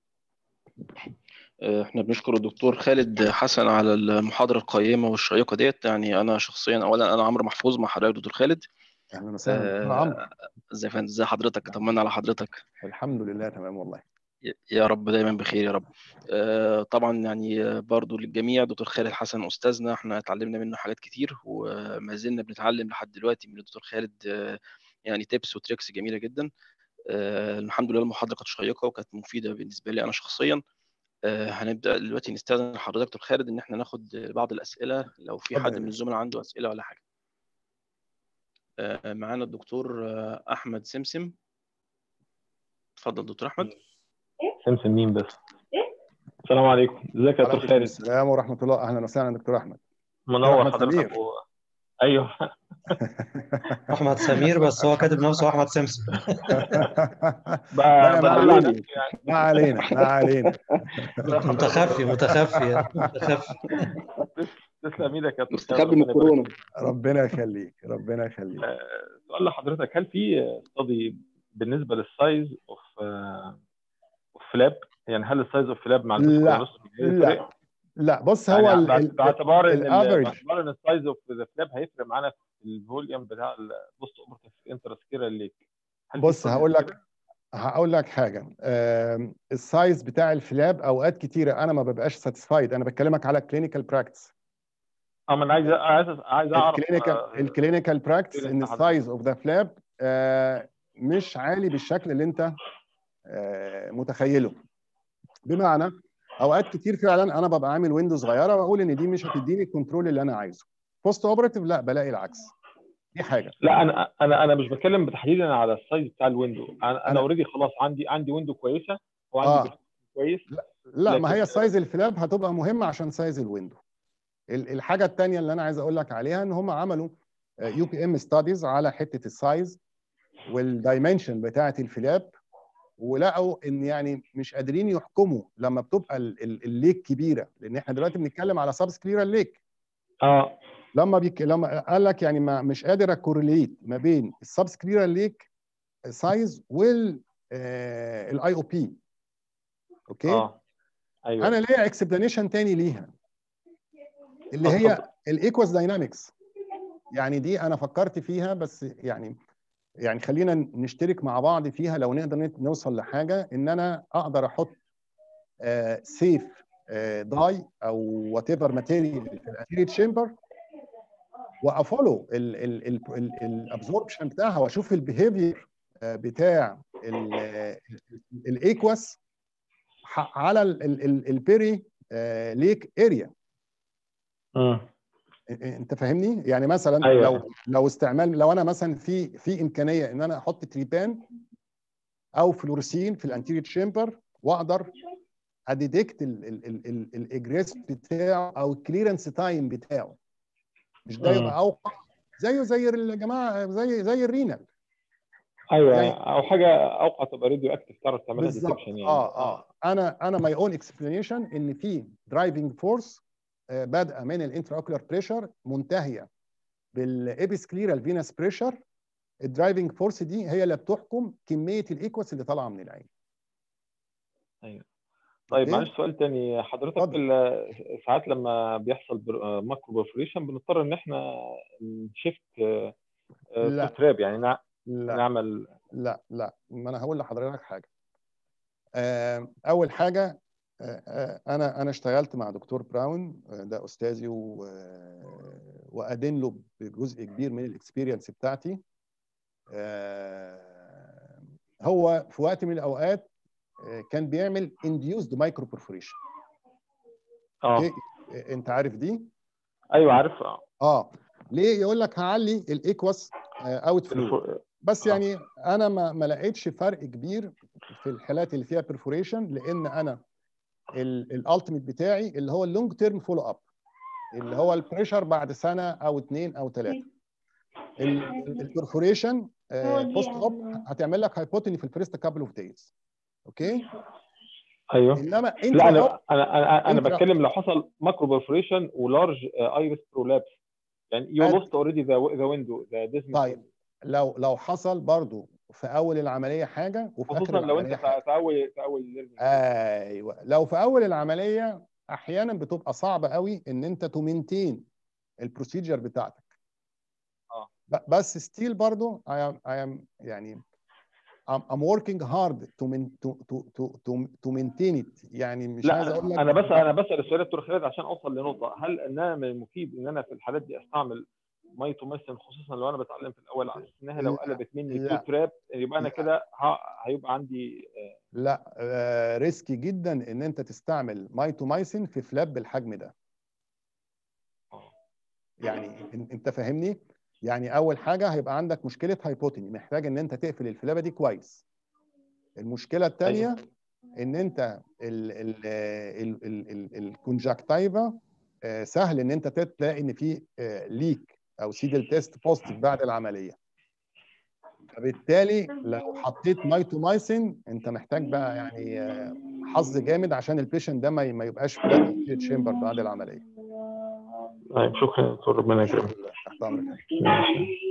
احنا بنشكر الدكتور خالد حسن على المحاضرة القيمة والشيقة ديت يعني أنا شخصيا أولا أنا عمرو محفوظ مع حضرتك دكتور خالد اهلا وسهلا دكتور عمرو ازي فندم ازي حضرتك طمنا على حضرتك الحمد لله تمام والله ي- يا رب دايما بخير يا رب آه، طبعا يعني آه، برضو للجميع دكتور خالد حسن أستاذنا احنا اتعلمنا منه حاجات كتير وما زلنا بنتعلم لحد دلوقتي من الدكتور خالد آه، يعني تيبس وتريكس جميلة جدا آه، الحمد لله المحاضرة كانت شيقة وكانت مفيدة بالنسبة لي أنا شخصيا آه، هنبدأ دلوقتي نستأذن حضرتك دكتور خالد إن احنا ناخد بعض الأسئلة لو في اتفضل حد يا من باشا. الزملاء عنده أسئلة ولا حاجة آه، معانا الدكتور آه، أحمد سمسم اتفضل دكتور أحمد سمسم مين بس السلام عليكم ازيك يا دكتور عليكم خالد السلام ورحمه الله اهلا وسهلا دكتور احمد منور أحمد حضرتك سمير. و... ايوه احمد سمير بس هو كاتب نفسه احمد سمسم ب- لا، ما بدلع علينا. نفسي يعني ما علينا ما علينا متخفي متخفي متخفي تسلم ايدك يا دكتور مستخبي خالد، من ربنا يبارك الكورونا ربنا يخليك ربنا يخليك آه، سؤال لحضرتك هل في استادي بالنسبه للسايز اوف اوف فلاب يعني هل السايز اوف فلاب مع لا، الفوسكولوروسكوبي لا هيفرق؟ لا بص يعني هو ال- باعت- ال- باعتبار ان ال- الافرج باعتبار ان السايز اوف ذا فلاب هيفرق معانا في الفوليوم بتاع البوست اوبرتيف انترسكيرال ليك هل في بص studies هقول لك كده؟ هقول لك حاجه آم، السايز بتاع الفلاب اوقات كتيره انا ما ببقاش ساتيسفايد انا بكلمك على كلينيكال براكتس اه ما انا عايز عايز عايز اعرف الكلينيكال آه، الكلينيكال براكتس ان experience السايز اوف ذا فلاب مش عالي بالشكل اللي انت آه، متخيله بمعنى اوقات كتير فعلا انا ببقى عامل ويندو صغيره واقول ان دي مش هتديني الكنترول اللي انا عايزه بوست اوبراتيف لا بلاقي العكس دي حاجه لا انا انا انا مش بتكلم تحديدا على السايز بتاع الويندو انا أنا- انا اوريدي خلاص عندي عندي ويندو كويسه وعندي آه. آه. كويس لا ما لكن- هي سايز الفلاب هتبقى مهمه عشان سايز الويندو ال- الحاجه الثانيه اللي انا عايز اقول لك عليها ان هم عملوا يو بي ام ستاديز على حته السايز والدايمنشن بتاعه الفلاب ولقوا ان يعني مش قادرين يحكموا لما بتبقى ال- ال- الليك كبيره لان احنا دلوقتي بنتكلم على سب سكليرال ليك اه لما بيك... لما قال لك يعني ما مش قادر اكورليت ما بين السب سكليرال ليك سايز وال الاي او بي اوكي اه ايوه انا ليا اكسبلانيشن تاني ليها اللي آه، هي اتفضل. الايكواس داينامكس يعني دي انا فكرت فيها بس يعني يعني خلينا نشترك مع بعض فيها لو نقدر نت- نوصل لحاجه ان انا اقدر احط سيف داي او وات ايفر ماتيريال في الانتيريور تشامبر وافولو الابزوربشن بتاعها واشوف البيهيفير بتاع الايكواس على البيري ليك اريا مم. انت فاهمني يعني مثلا أيوة. لو لو استعمال لو انا مثلا في في امكانيه ان انا احط تريبان او فلورسين في الانتيريور تشامبر واقدر اديتكت الاجريس بتاعه او الكليرنس تايم بتاعه مش ده مم. يبقى اوقع زيه زي الجماعه زي زي الرينال ايوه يعني- او حاجه اوقع تبقى راديو اكتف تعرف تعملها بالظبط ديتكشن يعني اه اه انا انا ماي اون اكسبلانيشن ان في درايفنج فورس بادئه من الانترا اوكولار بريشر منتهيه بالابيسكليرال فينس بريشر الدرايفنج فورس دي هي اللي بتحكم كميه الايكوس اللي طالعه من العين طيب أوكي؟ معلش سؤال تاني حضرتك اتفضل. ال- ساعات لما بيحصل ماكرو برفوريشن بنضطر ان احنا نشيفت لا. تراب يعني نع- لا نعمل لا لا ما انا هقول لحضرتك حاجه آه، اول حاجه آه، آه، انا انا اشتغلت مع دكتور براون آه، ده استاذي و- آه، وادين له بجزء كبير من الاكسبيرينس بتاعتي آه، هو في وقت من الاوقات آه، كان بيعمل induced micro perforation اه اوكي انت عارف دي ايوه عارف آه. اه ليه يقول لك هعلي الايكوس اوت فلو الف- بس آه. يعني انا ما ما لقيتش فرق كبير في الحالات اللي فيها برفوريشن لان انا الالتيميت بتاعي اللي هو اللونج تيرم فولو اب اللي هو البريشر بعد سنه او اثنين او ثلاثه البرفوريشن بوست اوب هتعمل لك هايبوتني في الفيرست كابل اوف دايز اوكي ايوه انما لا انترا انا انا انا, أنا intra- بتكلم لو حصل ماكرو برفوريشن ولارج ايرس برولابس يعني يو أد- لوست اوريدي ذا ذا ويندو ذا ديزمال طيب لو لو حصل برضو في اول العمليه حاجه وفي اخر خصوصا لو انت العمليه حاجه في في اول في اول learning. ايوه لو في اول العمليه احيانا بتبقى صعبه قوي ان انت تمنتين البروسيجر بتاعتك اه ب- بس ستيل برضو I am, I am يعني I'm, I'm working hard to, min, to, to, to, to, to maintain it يعني مش لا عايز اقول لك انا بس انا بسال السؤال يا دكتور خالد عشان اوصل لنقطه هل انها من المفيد ان انا في الحالات دي استعمل مايتوميسين خصوصا لو انا بتعلم في الاول على اساس انها لو لا، قلبت مني لا. تو تراب يبقى انا لا. كده ه- هيبقى عندي آه، لا آه ريسكي جدا ان انت تستعمل مايتومايسين في فلاب بالحجم ده آه. يعني إن- انت فاهمني يعني اول حاجه هيبقى عندك مشكله هايبوتني محتاج ان انت تقفل الفلابه دي كويس المشكله الثانيه ان انت ال ال ال ال ال الكونجكتيفا آه، سهل ان انت تلاقي ان في ليك او سيدل تيست بوزيتيف بعد العمليه فبالتالي لو حطيت مايتومايسين انت محتاج بقى يعني آه، حظ جامد عشان البيشنت ده ما ما يبقاش فلات تشامبر بعد العمليه طيب شكرا يا دكتور ربنا يكرمك تحت امرك ماشي.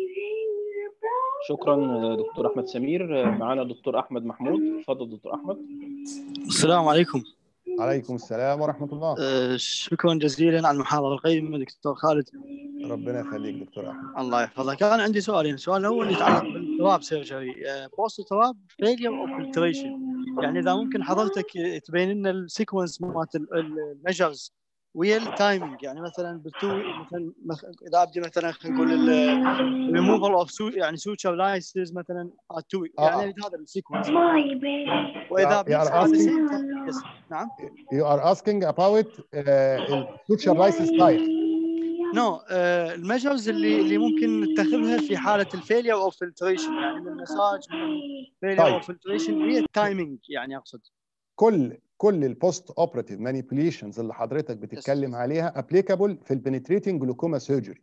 شكرا دكتور احمد سمير معانا دكتور احمد محمود اتفضل دكتور احمد السلام عليكم عليكم السلام ورحمه الله آه، شكرا جزيلا على المحاضرة القيمة دكتور خالد ربنا يخليك دكتور احمد الله يحفظك أنا عندي سؤالين السؤال الأول يتعلق بالتراب سيرجري بوست تراب فيلير أو فلتريشن يعني إذا ممكن حضرتك تبين لنا السيكونس مالت الميجرز ويا التايمنج يعني مثلا بالتو مثلا مخ- اذا ابدي مثلا خلينا نقول الريموفال اوف يعني سوتشر لايسز مثلا تو آه. يعني هذا السيكونس واذا يا- ابدي يا هذا asking- same- yes. نعم you are asking about الفوتشر لايسنس تايب نو الميجرز اللي اللي ممكن نتخذها في حاله الفيلير او فلتريشن يعني من المساج من الفيلير طيب. او فلتريشن وهي التايمينج يعني اقصد كل كل البوست اوبراتيف مانيبيوليشنز اللي حضرتك بتتكلم عليها ابليكابل في البنتريتنج جلوكوما سيرجري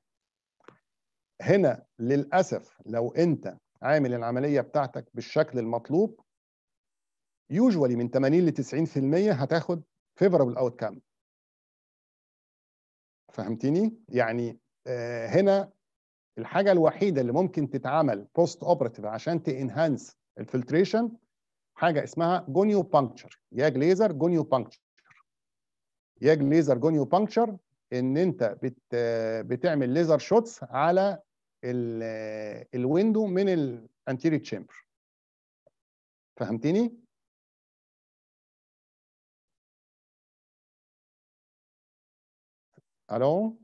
هنا للاسف لو انت عامل العمليه بتاعتك بالشكل المطلوب يوجوالي من 80 ل 90% هتاخد فيفربل اوت كام فهمتني يعني آه، هنا الحاجه الوحيده اللي ممكن تتعمل بوست اوبراتيف عشان تنهانس الفلتريشن حاجه اسمها جونيو بانكتشر ياج ليزر جونيو بانكتشر ياج ليزر جونيو بانكتشر ان انت بت بتعمل ليزر شوتس على ال- الويندو من الانتيري تشامبر فهمتني الو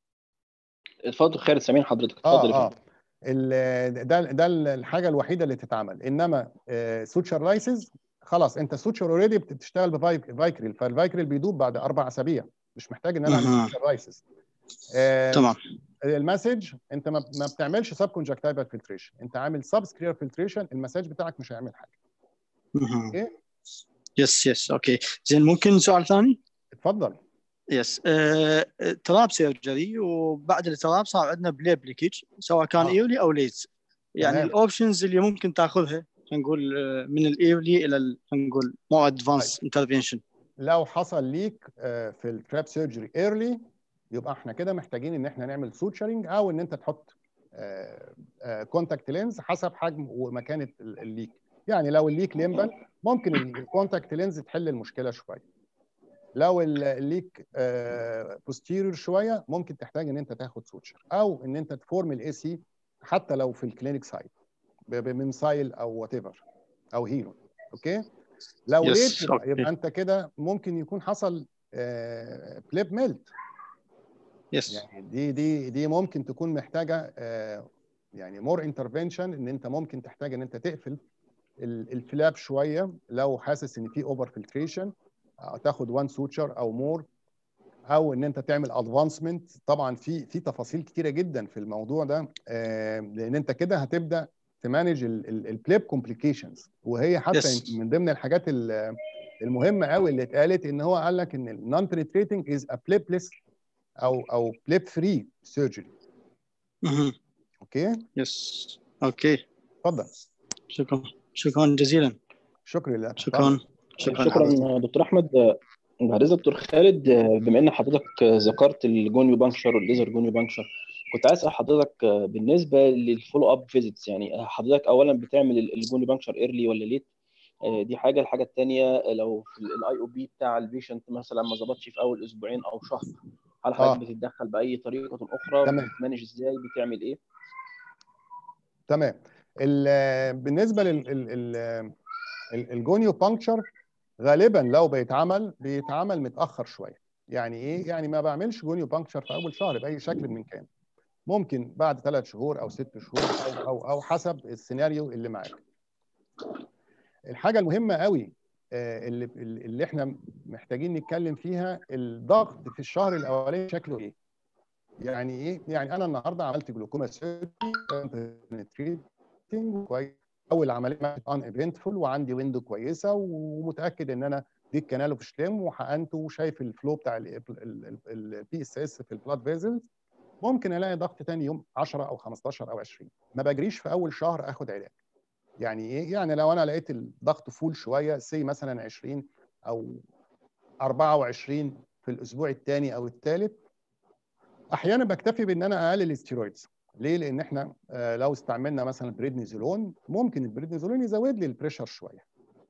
اتفضل خالد سامعين حضرتك اتفضل يا اه اه فندم ال- ده ده الحاجه الوحيده اللي تتعمل انما سوتشر لايسز خلاص انت سوتشر اوريدي بتشتغل بفايكريل فالفايكريل بيدوب بعد اربع اسابيع مش محتاج ان انا اعمل أها. سوتشر لايسز تمام المسج انت ما ما بتعملش سب كونجكتيفال فلتريشن انت عامل سب سكرير فلتريشن المساج بتاعك مش هيعمل حاجه مهم. اوكي يس يس اوكي زين ممكن سؤال ثاني اتفضل يس آه، تراب سيرجري وبعد التراب صار عندنا بليب ليكج سواء كان آه. ايولي او ليز يعني تمام. الاوبشنز اللي ممكن تاخذها خلينا نقول آه، من الايولي الى ال- خلينا نقول مور ادفانس انترفنشن لو حصل ليك آه، في التراب سيرجري ايرلي يبقى احنا كده محتاجين ان احنا نعمل سوتشرنج او ان انت تحط كونتاكت لينز حسب حجم ومكان ال- الليك يعني لو الليك ليمبل ممكن الكونتاكت لينز تحل المشكله شويه لو ال- الليك بوستيريور شويه ممكن تحتاج ان انت تاخد سوتشر او ان انت تفورم الاي سي حتى لو في الكلينيك سايد بمنسايل او وات ايفر او هيرو اوكي لو Yes, ليت يبقى, okay. يبقى انت كده ممكن يكون حصل بليب ميلت يس يعني دي دي دي ممكن تكون محتاجه آه، يعني مور انترفنشن ان انت ممكن تحتاج ان انت تقفل ال- الفلاب شويه لو حاسس ان في اوفر فلتريشن تاخد وان سوتشر او مور او ان انت تعمل ادفانسمنت طبعا في في تفاصيل كتيره جدا في الموضوع ده آه، لان انت كده هتبدا تمانج البليب كومبليكيشنز وهي حتى Yes. من ضمن الحاجات ال- المهمه قوي اللي اتقالت ان هو قال لك ان النون بريتريتنج از ا بليبلس او او بليب فري سيرجري اوكي يس اوكي اتفضل شكرا شكرا جزيلا شكرا لله شكرا شكرا, شكرا دكتور احمد بعد اذنك دكتور خالد بما ان حضرتك ذكرت الجونيو بانكشر والليزر جونيو بانكشر كنت عايز اسال حضرتك بالنسبه للفولو اب فيزيتس يعني حضرتك اولا بتعمل الجونيو بانكشر ايرلي ولا ليت دي حاجه الحاجه الثانيه لو في الاي او بي بتاع البيشنت مثلا ما ظبطش في اول اسبوعين او شهر هل حضرتك آه. بتتدخل باي طريقه اخرى تمام. بتمانج ازاي بتعمل ايه تمام ال- بالنسبه لل ال- ال- ال- الجونيو بانكشر غالبا لو بيتعمل بيتعمل متاخر شويه يعني ايه يعني ما بعملش جونيو بانكشر في اول شهر باي شكل من كان ممكن بعد ثلاث شهور او ست شهور او او او حسب السيناريو اللي معاك الحاجه المهمه قوي آه، اللي اللي احنا محتاجين نتكلم فيها الضغط في الشهر الاولاني شكله ايه يعني ايه يعني انا النهارده عملت جلوكوما سيرجري كويس اول عمليه ان ايفنتفول وعندي ويندو كويسه ومتاكد ان انا دي الكنال اوف شليم وحقنته وشايف الفلو بتاع البي اس اس في البلاد فيزلز ممكن الاقي ضغط تاني يوم 10 او 15 او 20 ما بجريش في اول شهر اخد علاج يعني ايه يعني لو انا لقيت الضغط فول شويه سي مثلا 20 او 24 في الاسبوع الثاني او الثالث احيانا بكتفي بان انا اقلل الستيرويدز ليه؟ لان احنا آه، لو استعملنا مثلا بريدنيزولون ممكن البريدنيزولون يزود لي البريشر شويه.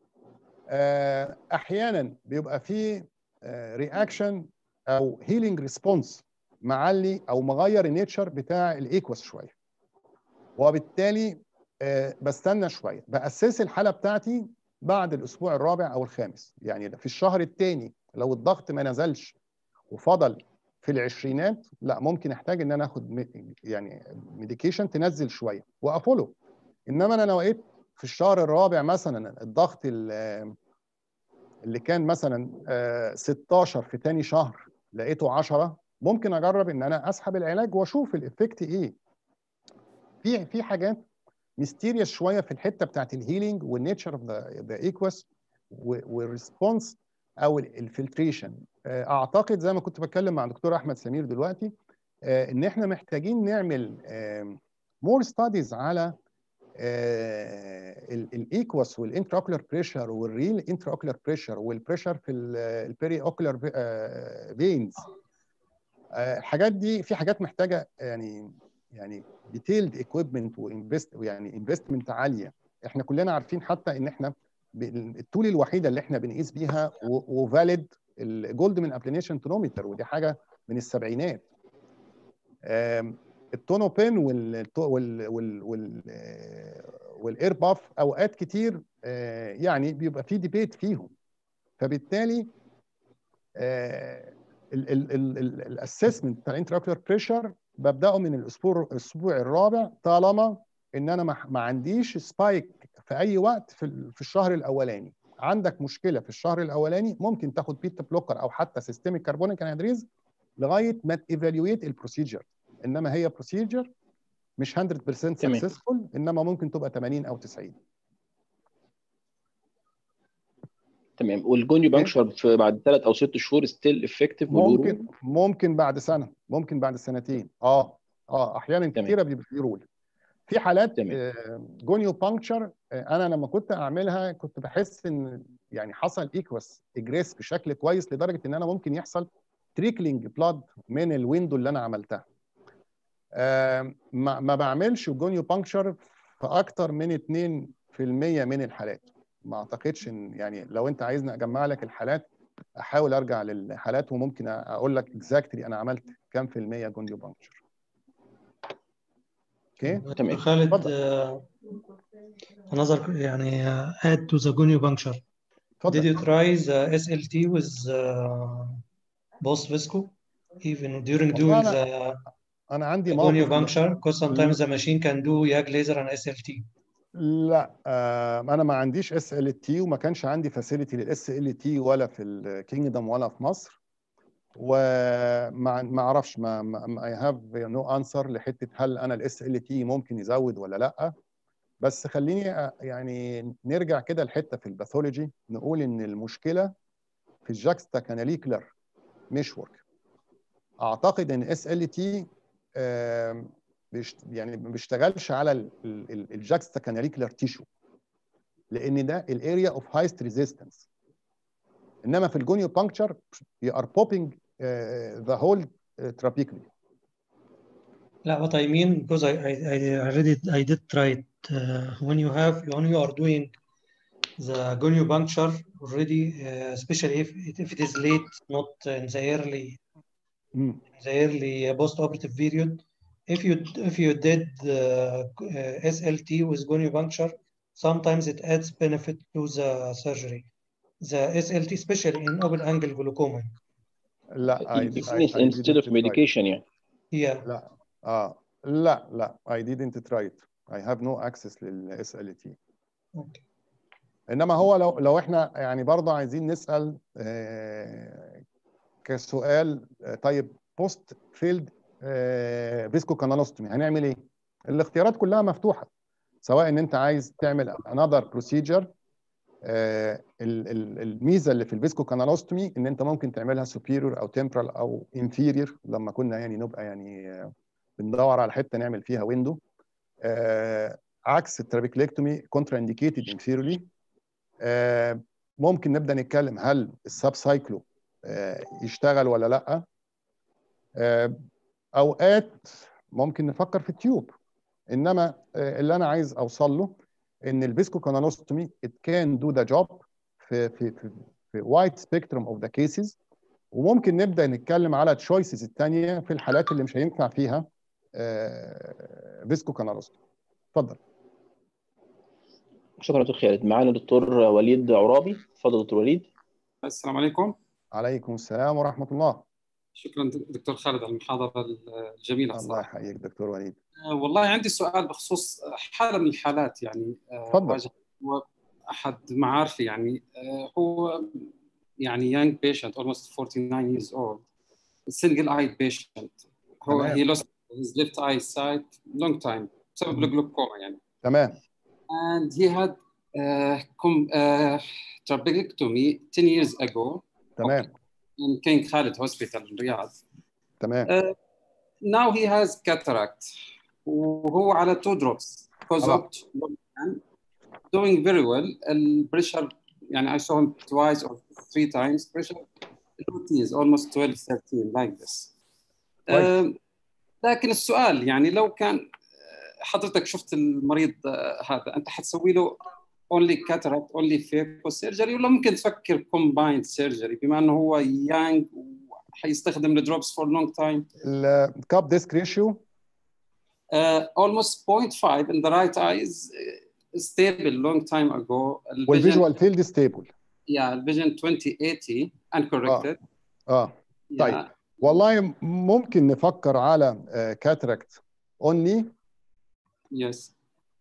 آه، احيانا بيبقى فيه رياكشن او هيلينج ريسبونس معلي او مغير النيتشر بتاع الايكوس شويه. وبالتالي آه، بستنى شويه باسس الحاله بتاعتي بعد الاسبوع الرابع او الخامس يعني في الشهر الثاني لو الضغط ما نزلش وفضل في العشرينات لا ممكن احتاج ان انا اخد م- يعني ميديكيشن تنزل شويه وافولو انما انا لو لقيت في الشهر الرابع مثلا الضغط ال- اللي كان مثلا آه، 16 في تاني شهر لقيته 10 ممكن اجرب ان انا اسحب العلاج واشوف الافكت ايه في في حاجات ميستيريس شويه في الحته بتاعت الهيلينج والنيتشر اوف ذا ايكوس والريسبونس او الفلتريشن اعتقد زي ما كنت بتكلم مع دكتور احمد سمير دلوقتي آه، ان احنا محتاجين نعمل مور ستاديز على الايكوس والانتراوكولار بريشر والريل انتراوكولار بريشر والبريشر في البيري اوكولار فينز الحاجات دي في حاجات محتاجه يعني يعني ديتيلد ايكويبمنت وانفست يعني انفستمنت عاليه احنا كلنا عارفين حتى ان احنا ب- التول الوحيده اللي احنا بنقيس بيها وفاليد الجولدمان ابلينيشن تونومتر ودي حاجه من السبعينات آم، التونو بين وال وال وال وال والاير باف اوقات كتير آه، يعني بيبقى في ديبيت فيهم فبالتالي الاسسمنت بتاع الانتراكولار بريشر ببداه من الاسبوع الاسبوع الرابع طالما ان انا ما ما عنديش سبايك في اي وقت في ال- في الشهر الاولاني عندك مشكله في الشهر الاولاني ممكن تاخد بيتا بلوكر او حتى سيستميك كربونيك انهيدريز لغايه ما تيفالويت البروسيجر انما هي بروسيجر مش 100% تمام. سكسسفول انما ممكن تبقى 80 او 90 تمام والجونيو بانكشر في بعد ثلاث او ست شهور ستيل افكتيف ممكن ممكن بعد سنه ممكن بعد سنتين اه اه احيانا تمام. كتيره بيبقى في رول في حالات تمام. آه، جونيو بانكشر آه، انا لما كنت اعملها كنت بحس ان يعني حصل ايكوس اجريس بشكل كويس لدرجه ان انا ممكن يحصل تريكلينج بلاد من الويندو اللي انا عملتها آه، ما ما بعملش جونيو بانكشر في اكتر من 2% من الحالات ما اعتقدش ان يعني لو انت عايزني اجمع لك الحالات احاول ارجع للحالات وممكن اقول لك اكزاكتلي انا عملت كام في المية جونيو بانكشر اوكي تمام. خالد اتفضل. آه، another يعني uh, add to the goniopuncture did اتفضل you try the SLT with uh, post visco even during doing والله the انا عندي موقف goniopuncture because sometimes the machine can do YAG laser and SLT لا آه انا ما عنديش اس ال تي وما كانش عندي فاسيلتي للاس ال تي ولا في الكينجدم ولا في مصر وما ما اعرفش ما اي هاف نو انسر لحته هل انا الاس ال تي ممكن يزود ولا لا بس خليني أ- يعني نرجع كده لحته في الباثولوجي نقول ان المشكله في الجاكستا كاناليكولار مش ورك اعتقد ان اس ال تي يعني ما بيشتغلش على الجاكستا كاناليكولار تيشو لان ده الاريا اوف هايست ريزيستنس انما في الجونيو بانكتشر you are popping uh, the whole uh, trabeculae لا what I mean because I I, I already I did try it uh, when you have when you are doing the gonio puncture already uh, especially if it, if it is late not in the early Mm. the early uh, post-operative period if you if you did uh, uh, SLT with gonio puncture sometimes it adds benefit to the surgery the SLT especially in open angle glaucoma لا I, It I, means I instead of didn't try. medication يعني yeah لا اه لا لا I didn't try it I have no access لل SLT okay. انما هو لو لو احنا يعني برضه عايزين نسال آه، كسؤال آه، طيب بوست فيلد فيسكو كانالوستومي هنعمل ايه؟ الاختيارات كلها مفتوحه سواء ان انت عايز تعمل انذر بروسيجر الميزه اللي في الفيسكو كانالوستومي ان انت ممكن تعملها سوبيريور او تمبرال او انفيريور لما كنا يعني نبقى يعني آه، بندور على حته نعمل فيها ويندو عكس الترابيكليكتومي كونترا انديكيتد انفيريورلي آه، ممكن نبدا نتكلم هل السب سايكلو آه، يشتغل ولا لا آه، اوقات ممكن نفكر في التيوب انما آه، اللي انا عايز اوصل له ان الفيسكو كانالوستومي it can do the job في في في, في wide spectrum of the cases وممكن نبدا نتكلم على تشويسز الثانيه في الحالات اللي مش هينفع فيها فيسكو كانالوستومي اتفضل شكرا دكتور خالد معانا دكتور وليد عرابي اتفضل دكتور وليد السلام عليكم عليكم السلام ورحمه الله شكرا دكتور خالد على المحاضرة الجميلة الله الصراحة يحييك دكتور وليد آه، والله عندي سؤال بخصوص حالة من الحالات يعني آه، اتفضل. واجه هو أحد معارفي يعني آه، هو يعني young patient almost 49 years old single eyed patient هو تمام. he lost his left eye sight long time بسبب مم. الجلوكوما يعني تمام and he had uh, com- uh, trabeculectomy 10 years ago تمام in King Khalid Hospital in Riyadh تمام Uh, now he has cataract وهو على two drops because خلاص. of doing very well البريشر يعني I saw him twice or three times pressure routine is almost 12 13 like this كويس. uh, لكن السؤال يعني لو كان حضرتك شفت المريض آه، هذا انت حتسوي له only cataract only phaco surgery ولا ممكن تفكر combined surgery بما انه هو young وحيستخدم الدروبس for long time الكاب ديسك ريشيو uh, almost 0.5 in the right eye is uh, stable long time ago الفيجن والفيجوال فيلد ستيبل yeah الفيجن 2080 uncorrected اه yeah. طيب. والله ممكن نفكر على كاتراكت اونلي yes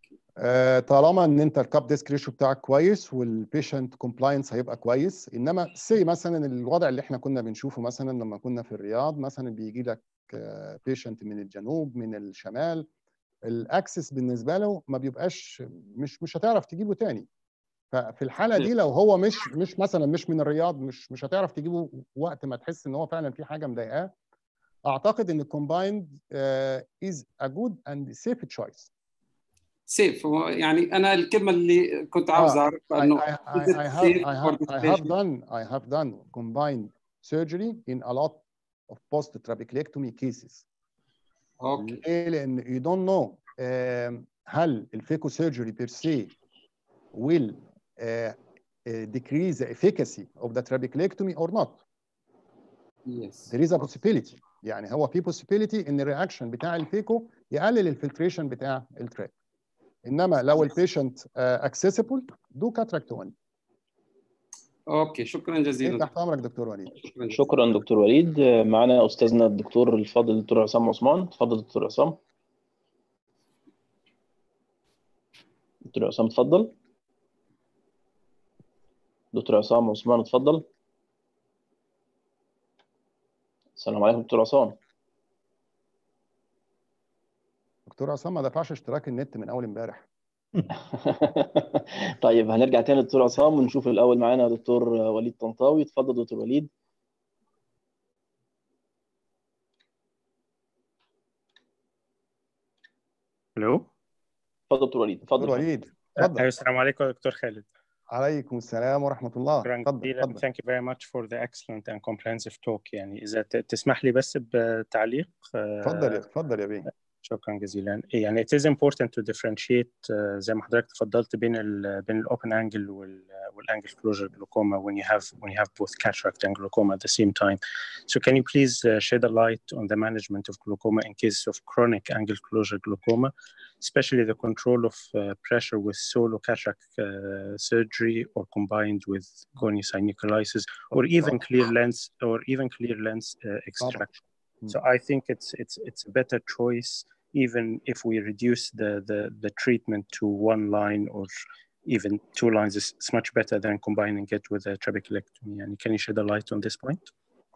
طالما ان انت الكاب ديسك ريشيو بتاعك كويس والبيشنت كومبلاينس هيبقى كويس انما سي مثلا الوضع اللي احنا كنا بنشوفه مثلا لما كنا في الرياض مثلا بيجي لك بيشنت من الجنوب من الشمال الاكسس بالنسبه له ما بيبقاش مش مش هتعرف تجيبه تاني ففي الحاله دي لو هو مش مش مثلا مش من الرياض مش مش هتعرف تجيبه وقت ما تحس ان هو فعلا في حاجه مضايقاه اعتقد ان الكومبايند از ا جود اند سيف تشويس سيف يعني انا الكلمه اللي كنت عاوز آه. اعرفها I, انه I, I, I have I have I have done I have done combined surgery in a lot of post trabeculectomy cases. اوكي ليه؟ لان you don't know um, هل الفيكو surgery per se will uh, uh, decrease the efficacy of the trabeculectomy or not. يس There is a possibility. يعني هو في possibility ان الرياكشن بتاع الفيكو يقلل الفلتريشن بتاع التراب. انما لو البيشنت accessible do cataract only. اوكي شكرا إيه جزيلا تحت امرك دكتور وليد. شكرا جزيلا. شكرا دكتور وليد معانا استاذنا الدكتور الفاضل دكتور عصام عثمان اتفضل دكتور عصام دكتور عصام اتفضل دكتور عصام عثمان اتفضل السلام عليكم دكتور عصام دكتور عصام ما دفعش اشتراك النت من اول امبارح. طيب هنرجع تاني لدكتور عصام ونشوف الاول معانا دكتور وليد طنطاوي اتفضل دكتور وليد الو اتفضل دكتور وليد دكتور اتفضل وليد ايوه اتفضل السلام عليكم يا دكتور خالد عليكم السلام ورحمه الله شكرا اتفضل جزيلا اتفضل thank you very much for the excellent and comprehensive talk يعني إذا ت- تسمح لي بس بتعليق آه، اتفضل يا اتفضل يا بيه شكرا جزيلا يعني it is important to differentiate uh, زي ما حضرتك تفضلت بين ال بين ال open angle وال والangle closure glaucoma when you have when you have both cataract and glaucoma at the same time. So can you please uh, shed a light on the management of glaucoma in cases of chronic angle closure glaucoma, especially the control of uh, pressure with solo cataract uh, surgery or combined with goniosyneucalitis or even clear lens or even clear lens uh, extraction. So I think it's it's it's a better choice even if we reduce the the, the treatment to one line or even two lines is it's much better than combining it with a trabeculectomy. And can you shed a light on this point?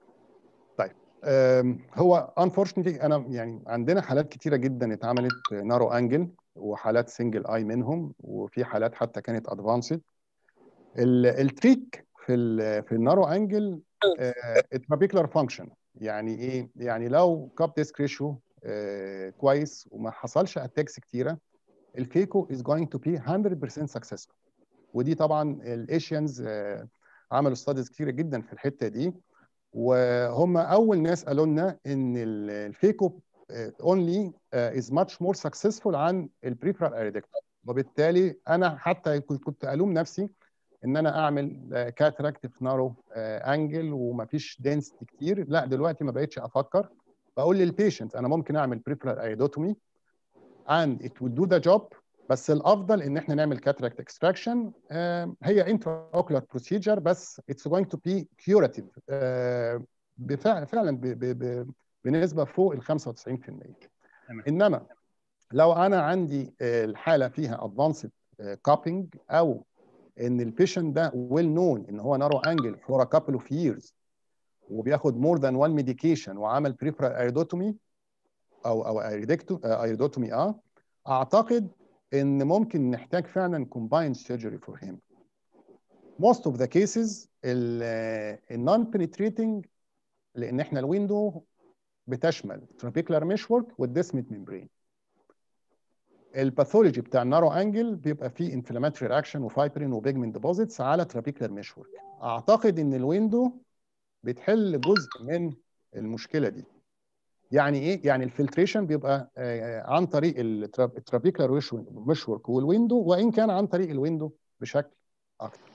أم، هو unfortunately انا يعني عندنا حالات كتيره جدا اتعملت نارو انجل وحالات سنجل اي منهم وفي حالات حتى كانت ادفانسد التريك في ال في النارو انجل الترابيكولار فانكشن يعني ايه يعني لو كاب ديسك ريشيو كويس وما حصلش اتاكس كتيره الفيكو is going to be 100% successful ودي طبعا الايشيانز عملوا ستاديز كتيره جدا في الحته دي وهم اول ناس قالوا لنا ان ال- الفيكو اونلي از ماتش مور سكسسفول عن البريفرال اريدكتوم وبالتالي انا حتى كنت كنت الوم نفسي ان انا اعمل كاتراكت في نارو انجل ومفيش دنسيتي كتير لا دلوقتي ما بقتش افكر بقول للبيشنت انا ممكن اعمل بريفرال اريدوتومي and it will do the job بس الافضل ان احنا نعمل كاتراكت اكستراكشن هي انترا اوكولار بروسيجر بس اتس جوينج تو بي كيوراتيف فعلا ب- ب- ب- بنسبه فوق ال 95% انما لو انا عندي آه، الحاله فيها ادفانسد كابينج او ان البيشنت ده ويل نون ان هو نارو انجل فور ا كابل اوف ييرز وبياخد مور ذان وان ميديكيشن وعمل بريفرال ايريدوتومي او او ايريدوتومي اه اعتقد ان ممكن نحتاج فعلا combined surgery for him. Most of the cases النون penetrating لان احنا الويندو بتشمل trabecular meshwork والديسمت ممبرين. الباثولوجي بتاع النارو انجل بيبقى فيه انفلاماتوري رياكشن وفايبرين وبيجمنت ديبوزيتس على trabecular meshwork. اعتقد ان الويندو بتحل جزء من المشكله دي. يعني ايه؟ يعني الفلتريشن بيبقى آه، عن طريق الترابيكولار مشورك والويندو وان كان عن طريق الويندو بشكل اكتر.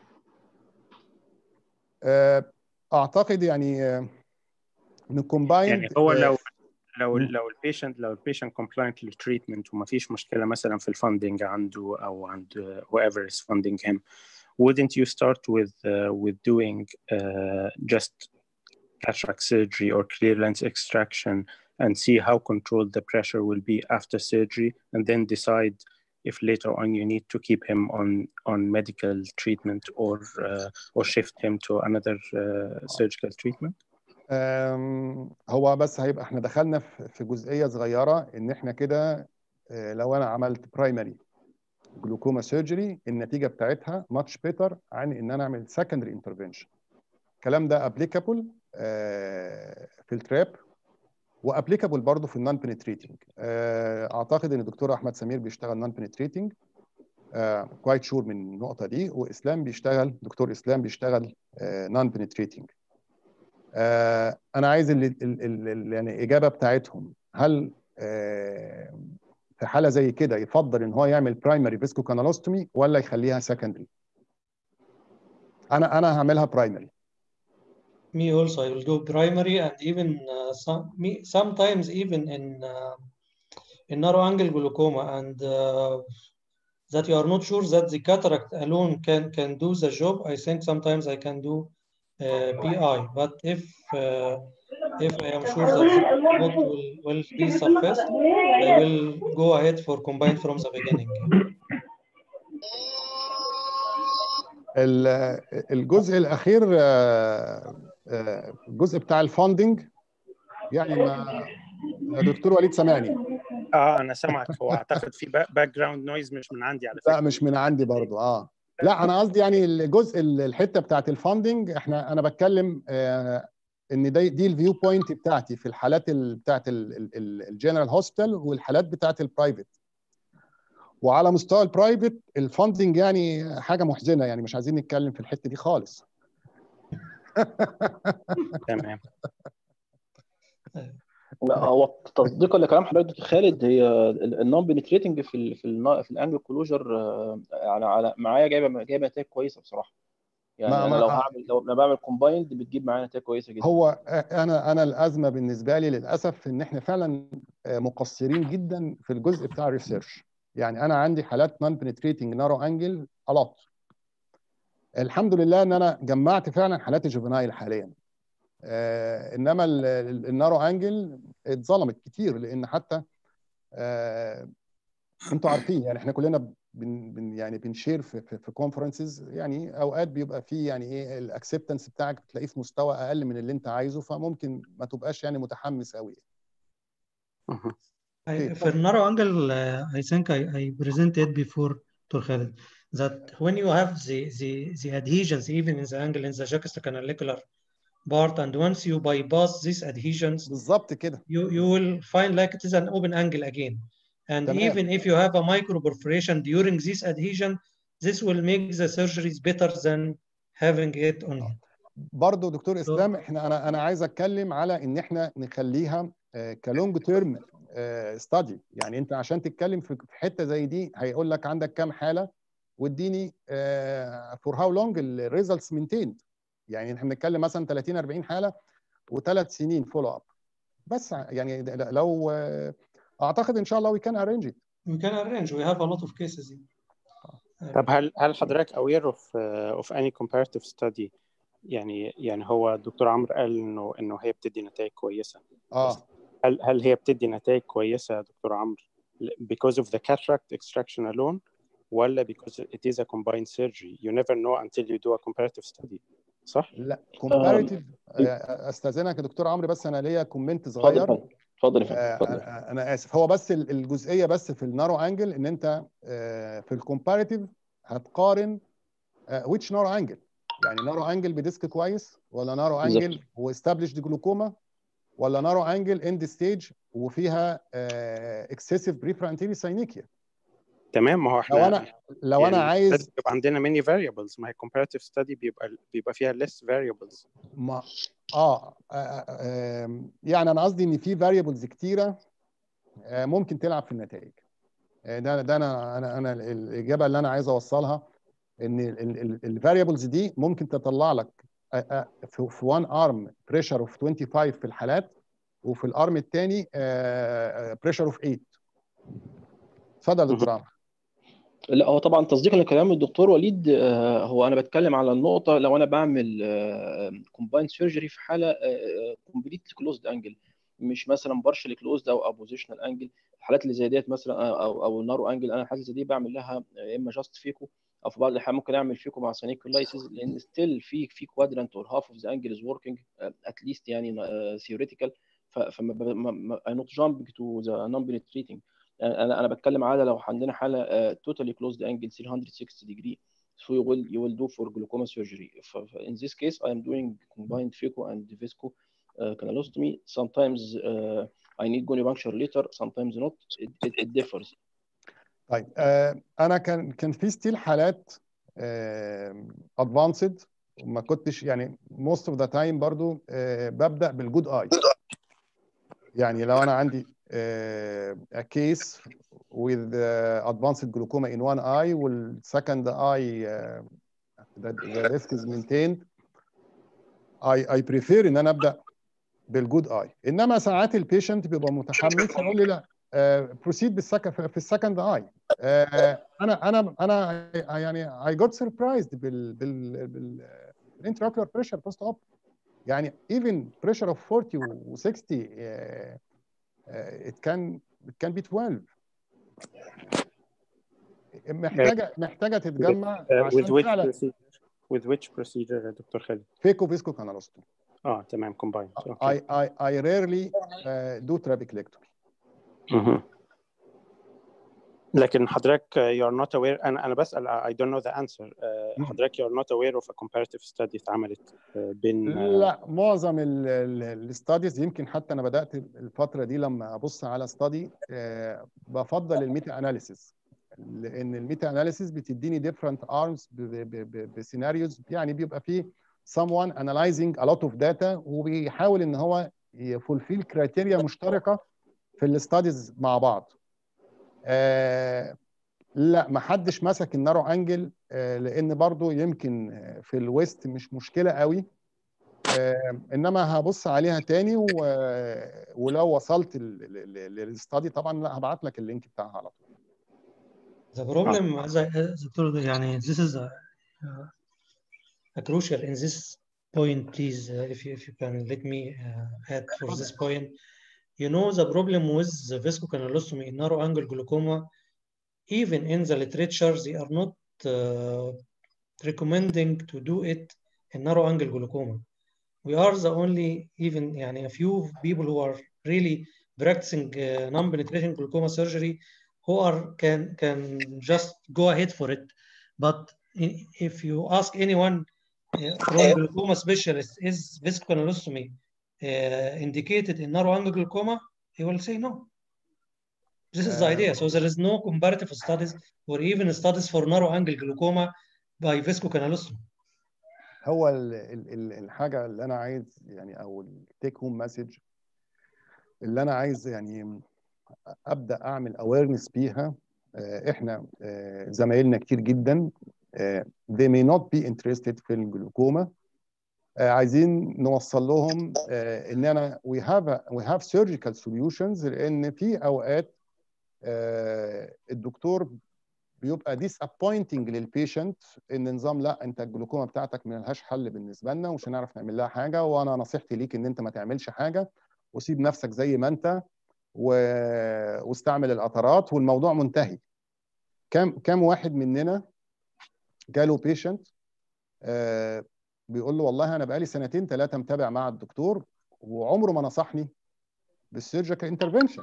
آه، اعتقد يعني آه، ان كومبايند يعني هو لو لو لو البيشنت لو البيشنت compliant للتريتمنت وما فيش مشكله مثلا في الفاندنج عنده او عند whoever is funding him wouldn't you start with uh, with doing uh, just cataract surgery or clear lens extraction and see how controlled the pressure will be after surgery and then decide if later on you need to keep him on on medical treatment or uh, or shift him to another uh, surgical treatment آم، هو بس هيبقى احنا دخلنا في في جزئيه صغيره ان احنا كده آه، لو انا عملت برايمري جلوكوما سيرجري النتيجه بتاعتها ماتش بيتر عن ان انا اعمل سكندري انترفنشن الكلام ده ابليكابل في التراب وابليكابل برضه في النون بنتريتنج اعتقد ان الدكتور احمد سمير بيشتغل نون بنتريتنج كوايت شور من النقطه دي واسلام بيشتغل دكتور اسلام بيشتغل نون بنتريتنج انا عايز ال ال ال يعني الاجابه بتاعتهم هل آه، في حاله زي كده يفضل ان هو يعمل برايمري فيسكو كانالوستومي ولا يخليها سكندري انا انا هعملها برايمري Me also, I will do primary and even uh, some, me, sometimes even in uh, in narrow angle glaucoma and uh, that you are not sure that the cataract alone can can do the job. I think sometimes I can do uh, PI, but if uh, if I am sure that the what will, will be sufficed, I will go ahead for combined from the beginning. ال- الجزء الاخير آه، آه، الجزء بتاع الفاندنج يعني ما يا دكتور وليد سامعني اه انا سامعك هو اعتقد في باك جراوند نويز مش من عندي على لا فكره مش من عندي برضو اه لا انا قصدي يعني الجزء ال- الحته بتاعت الفاندنج احنا انا بتكلم آه ان دي دي الفيو بوينت بتاعتي في الحالات ال- بتاعت الجنرال هوسبيتال والحالات بتاعت البرايفت وعلى مستوى البرايفت الفاندنج يعني حاجه محزنه يعني مش عايزين نتكلم في الحته دي خالص تمام هو تصديقا لكلام حضرتك دكتور خالد هي النون بنتريتنج في ال في ال في الانجل كلوجر على على معايا جايبه جايبه نتائج كويسه بصراحه يعني ما- انا ما- لو هعمل لو انا بعمل كومبايند بتجيب معايا نتائج كويسه جدا هو انا انا الازمه بالنسبه لي للاسف ان احنا فعلا مقصرين جدا في الجزء بتاع الريسيرش يعني انا عندي حالات نون بنتريتنج نارو انجل الوت الحمد لله ان انا جمعت فعلا حالات الجوفينايل حاليا آه انما ال- ال- النارو انجل اتظلمت كتير لان حتى آه انتوا عارفين يعني احنا كلنا بن بن يعني بنشير في في, في كونفرنسز يعني اوقات بيبقى في يعني ايه الاكسبتنس بتاعك بتلاقيه في مستوى اقل من اللي انت عايزه فممكن ما تبقاش يعني متحمس قوي مهم. I, for narrow angle, uh, I think I, I presented before, Dr. Khalid, that when you have the, the, the adhesions, even in the angle in the juxtacanalicular part, and once you bypass these adhesions, بالظبط كده you, you will find like it is an open angle again. And تمام. even if you have a microperforation during this adhesion, this will make the surgeries better than having it on. برضه دكتور اسلام احنا انا انا عايز اتكلم على ان احنا نخليها كلونج تيرم ستادي يعني انت عشان تتكلم في في حته زي دي هيقول لك عندك كام حاله واديني فور هاو لونج الريزلتس مينتيند يعني احنا بنتكلم مثلا 30 40 حاله وثلاث سنين فولو اب بس يعني لو آه، اعتقد ان شاء الله وي كان ارينج We can arrange. We have a lot of cases. طب هل هل حضرتك aware of uh, of any comparative study يعني يعني هو الدكتور عمرو قال انه انه هي بتدي نتائج كويسه اه هل هل هي بتدي نتائج كويسه يا دكتور عمرو because of the cataract extraction alone ولا because it is a combined surgery you never know until you do a comparative study صح؟ لا كومباريتيف استاذنك يا دكتور عمرو بس انا ليا كومنت اتفضل صغير يا فندم اتفضل يا فندم آه، اتفضل انا أنا اسف هو بس ال- الجزئيه بس في النارو انجل ان انت آه، في الكومباريتيف هتقارن ويتش نارو انجل يعني نارو انجل بديسك كويس ولا نارو بالظبط. انجل واستابليشد جلوكوما ولا نارو انجل اند ستيج وفيها اكسسيف بريفرانتيري ساينيكيا تمام ما هو احنا لو انا لو انا يعني عايز لازم يبقى عندنا many variables ما هي comparative study بيبقى بيبقى فيها less variables ما اه آه، آه، آم، يعني انا قصدي ان في فاريبلز كتيره آه، ممكن تلعب في النتائج آه، ده ده انا انا انا الاجابه اللي انا عايز اوصلها ان الفاريبلز دي ممكن تطلع لك آه، آه، في في وان ارم بريشر اوف 25 في الحالات وفي الارم الثاني بريشر اوف 8 اتفضل يا دكتور عمرو لا هو طبعا تصديقا لكلام الدكتور وليد آه، هو انا بتكلم على النقطه لو انا بعمل كومبايند سيرجري في حاله كومبليتلي كلوزد انجل مش مثلا بارشلي كلوزد او بوزيشنال انجل الحالات اللي زي ديت مثلا آه، او او نارو انجل انا الحالات زي دي بعمل لها يا اما جاست فيكو او في بعض الاحيان ممكن اعمل فيكو مع سانيكولايسيس لان ستيل في في كوادرانت اور هاف اوف ذا انجل از وركينج اتليست يعني ثيوريتيكال فما اي نوت جامبينج تو ذا نون بنتريتنج انا انا بتكلم على لو عندنا حاله توتالي كلوزد انجل 360 degree so you will you will do for glaucoma surgery F- f- in this case I am doing combined phaco and visco uh, canalostomy sometimes uh, I need gonipuncture later sometimes not it, it, it differs طيب آه، انا كان كان في ستيل حالات ادفانسد وما كنتش يعني موست اوف ذا تايم برضو آه، ببدا بالجود اي يعني لو انا عندي a case with uh, advanced glaucoma in one eye والsecond eye uh, the, the risk is maintained I, I prefer ان انا ابدا بالجود اي انما ساعات البيشنت بيبقى متحمس يقول لي لا بروسيد بالسكن في السكند اي انا انا انا يعني اي جوت سربرايزد بال بال بال الانتراكولار بريشر بوست اوب يعني even pressure of 40 و 60 uh, uh, it can it can be 12 محتاجه محتاجه تتجمع Uh, with عشان which فعلا procedure with which procedure يا دكتور خالد فيكو فيسكو كانالوستومي اه تمام combined I okay. I I rarely uh, do trabeculectomy مهم. لكن حضرتك uh, you are not aware انا انا بسال I don't know the answer uh, مم. حضرتك you are not aware of a comparative study اتعملت uh, بين uh, لا معظم الستاديز يمكن حتى انا بدات الفتره دي لما ابص على ستادي بفضل الميتا اناليسيس لان الميتا اناليسيس بتديني ديفرنت ارمز بسيناريوز يعني بيبقى فيه someone analyzing a lot of data وبيحاول ان هو يفولفيل كرايتيريا مشتركه في الاستاديز مع بعض. آه لا ما حدش مسك النارو انجل آه لان برضو يمكن في الويست مش مشكله قوي آه انما هبص عليها تاني و... ولو وصلت للاستادي طبعا لا هبعت لك اللينك بتاعها على طول. The problem, as I, دكتور يعني this is a, a crucial in this point, please, uh, if you if you can let me uh, add for this point. You know the problem with the viscocanalostomy in narrow angle glaucoma, even in the literature, they are not uh, recommending to do it in narrow angle glaucoma. We are the only even يعني a few people who are really practicing uh, non-penetrating glaucoma surgery who are can can just go ahead for it. But if you ask anyone uh, from glaucoma specialist, is viscocanalostomy uh, indicated in narrow angle glaucoma? He will say no. This is the idea. So there is no comparative studies or even studies for narrow angle glaucoma by viscocanalostomy. هو ال ال الحاجه اللي انا عايز يعني او التيك هوم مسج اللي انا عايز يعني ابدا اعمل اويرنس بيها احنا زمايلنا كتير جدا they may not be interested في الجلوكوما عايزين نوصل لهم ان انا we have a, we have surgical solutions لان في اوقات الدكتور بيبقى disappointing للبيشنت ان نظام لا انت الجلوكوما بتاعتك ما لهاش حل بالنسبه لنا ومش هنعرف نعمل لها حاجه وانا نصيحتي ليك ان انت ما تعملش حاجه وسيب نفسك زي ما انت و... واستعمل القطرات والموضوع منتهي كم كم واحد مننا جاله بيشنت آه بيقول له والله انا بقالي سنتين ثلاثه متابع مع الدكتور وعمره ما نصحني بالسيرجيكال انترفنشن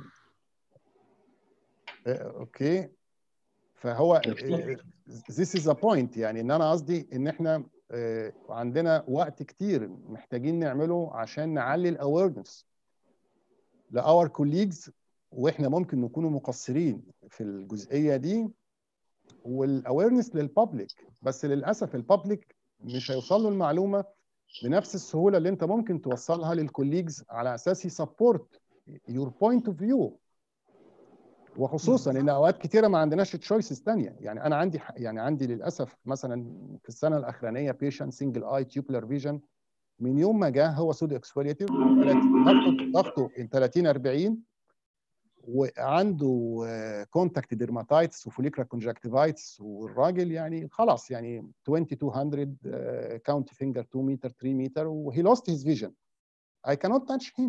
آه اوكي فهو this is a point يعني ان انا قصدي ان احنا آه عندنا وقت كتير محتاجين نعمله عشان نعلي الاويرنس لاور كوليجز واحنا ممكن نكونوا مقصرين في الجزئيه دي والاويرنس للبابليك بس للاسف البابليك مش هيوصل له المعلومه بنفس السهوله اللي انت ممكن توصلها للكوليجز على اساس يسبورت يور بوينت اوف فيو وخصوصا ان اوقات كتيره ما عندناش تشويسز ثانيه يعني انا عندي يعني عندي للاسف مثلا في السنه الاخرانيه بيشنت سنجل اي تيوبلر فيجن من يوم ما جه هو سودو اكسفوليتيف ضغطه ضغطه 30 40 وعنده كونتاكت ديرماتايتس وفوليكرا كونجكتيفايتس والراجل يعني خلاص يعني 2200 كاونت فينجر 2 متر 3 متر وهي لوست هيز فيجن I cannot touch him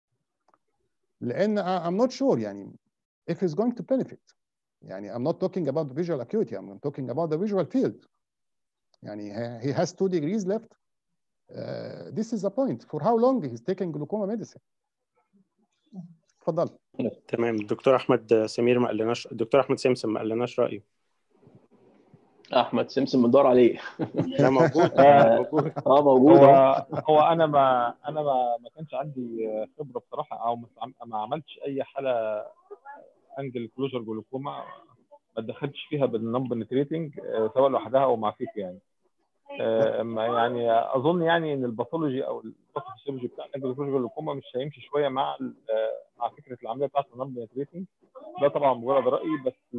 لان I'm not sure يعني if he's going to benefit يعني I'm not talking about the visual acuity I'm talking about the visual field يعني he has two degrees left uh, this is the point for how long he's taking glaucoma medicine اتفضل تمام الدكتور احمد سمير ما قالناش الدكتور احمد سمسم ما قالناش رايه احمد سمسم بندور عليه لا موجود موجود اه موجود هو هو انا ما انا ما ما كانش عندي خبره بصراحه او ما عملتش اي حاله انجل كلوجر جلوكوما ما دخلتش فيها بالنون بنتريتنج سواء لوحدها او مع فيك يعني يعني اظن يعني ان الباثولوجي او الباثولوجي بتاع الانجل كلوجر جلوكوما مش هيمشي شويه مع مع فكره العمليه بتاعت النون بنتريتنج ده طبعا مجرد رايي بس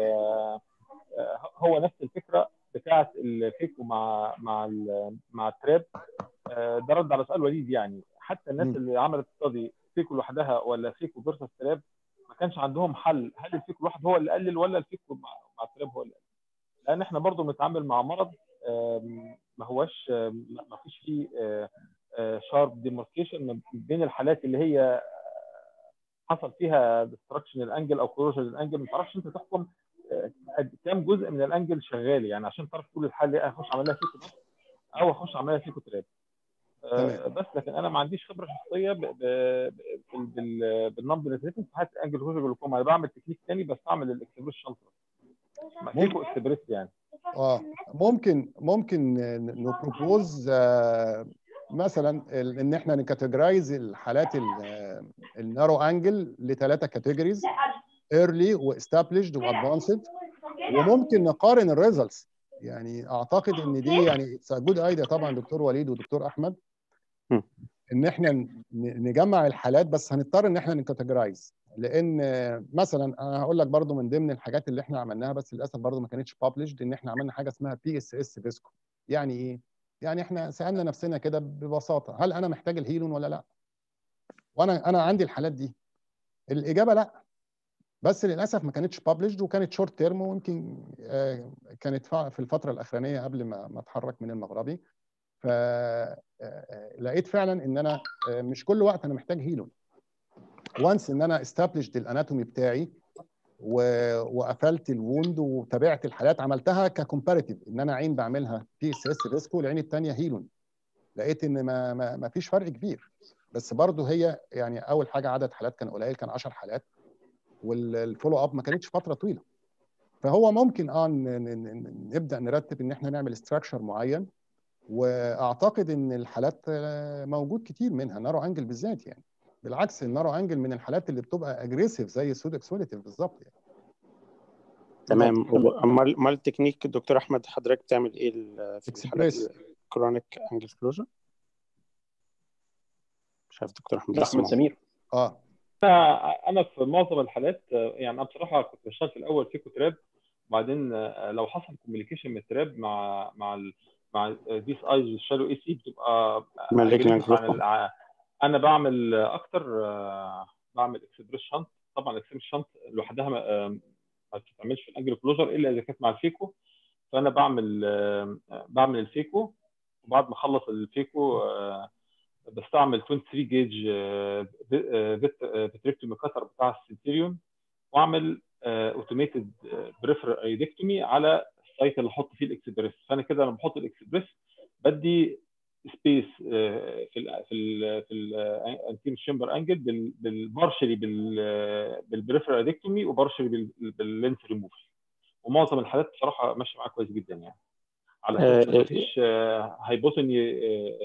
هو نفس الفكره بتاعه الفيكو مع مع مع التراب ده رد على سؤال وليد يعني حتى الناس اللي عملت استادي فيكو لوحدها ولا فيكو فيرسس تراب ما كانش عندهم حل هل الفيكو لوحده هو اللي قلل ولا الفيكو مع, مع التراب هو اللي قلل لان احنا برضو بنتعامل مع مرض ما هوش ما فيش فيه شارب ديماركيشن بين الحالات اللي هي حصل فيها ديستراكشن الانجل او كروجن الانجل ما تعرفش انت تحكم كام جزء من الانجل شغال يعني عشان تعرف تقول الحل ايه اخش اعمل لها فيكو بس او اخش اعمل لها فيكو تراب آه بس لكن انا ما عنديش خبره شخصيه بالنون بنتريتنج في حاله الانجل كروجن جلوكوما انا بعمل تكنيك ثاني بس اعمل الاكسبريس شنطه فيكو اكسبريس يعني اه ممكن ممكن نبروبوز آه مثلا ان احنا نكاتيجرايز الحالات النارو انجل لثلاثه كاتيجوريز ايرلي واستابليشد وادفانسد وممكن نقارن الريزلتس يعني اعتقد ان دي يعني جود ايديا طبعا دكتور وليد ودكتور احمد م. ان احنا ن- نجمع الحالات بس هنضطر ان احنا نكاتيجرايز لان مثلا انا هقول لك برضو من ضمن الحاجات اللي احنا عملناها بس للاسف برضو ما كانتش بابليشد ان احنا عملنا حاجه اسمها بي اس اس فيسكو يعني ايه يعني احنا سالنا نفسنا كده ببساطه هل انا محتاج الهيلون ولا لا وانا انا عندي الحالات دي الاجابه لا بس للاسف ما كانتش بابليشد وكانت شورت تيرم ويمكن آه، كانت فع- في الفتره الاخرانيه قبل ما ما اتحرك من المغربي فلقيت فعلا ان انا آه، مش كل وقت انا محتاج هيلون وانس ان انا استابلشد الاناتومي بتاعي و- وقفلت الوند وتابعت الحالات عملتها ككومباريتيف ان انا عين بعملها بي اس اس ريسكو والعين الثانيه هيلون لقيت ان ما ما ما فيش فرق كبير بس برضه هي يعني اول حاجه عدد حالات كان قليل كان 10 حالات والفولو اب ما كانتش فتره طويله فهو ممكن اه ن- ن- ن- نبدا نرتب ان احنا نعمل ستراكشر معين واعتقد ان الحالات آه، موجود كتير منها نارو انجل بالذات يعني بالعكس النارو انجل من الحالات اللي بتبقى اجريسيف زي السود اكسوليتيف بالظبط يعني تمام امال امال التكنيك دكتور احمد حضرتك بتعمل ايه ال- في الحالات Express. الكرونيك انجل كلوجر مش عارف دكتور احمد احمد لسه سمير اه انا انا في معظم الحالات آه، يعني انا بصراحه كنت بشتغل في الاول فيكو تراب وبعدين آه، لو حصل كوميونيكيشن من التراب مع مع ال مع ديس ايز والشالو اي سي بتبقى Malignant aggressive عن الع- انا بعمل اكتر آه، بعمل اكسبريس شنط طبعا الاكسبريس شنط لوحدها ما آه، ما بتتعملش في الانجل كلوجر الا اذا كانت مع الفيكو فانا بعمل آه، بعمل الفيكو وبعد ما اخلص الفيكو آه، بستعمل 23 جيج فيتريكتومي كاتر بتاع السنتيريون واعمل اوتوميتد بريفر ايدكتومي على السايت اللي احط فيه الاكسبريس فانا كده لما بحط الاكسبريس بدي سبيس في ال في ال في الانتيم شامبر انجل بالبارشلي بالبريفر ايدكتومي وبارشلي باللينس ريموفل ومعظم الحالات بصراحه ماشيه معايا كويس جدا يعني على آه، اساس مفيش هايبوتوني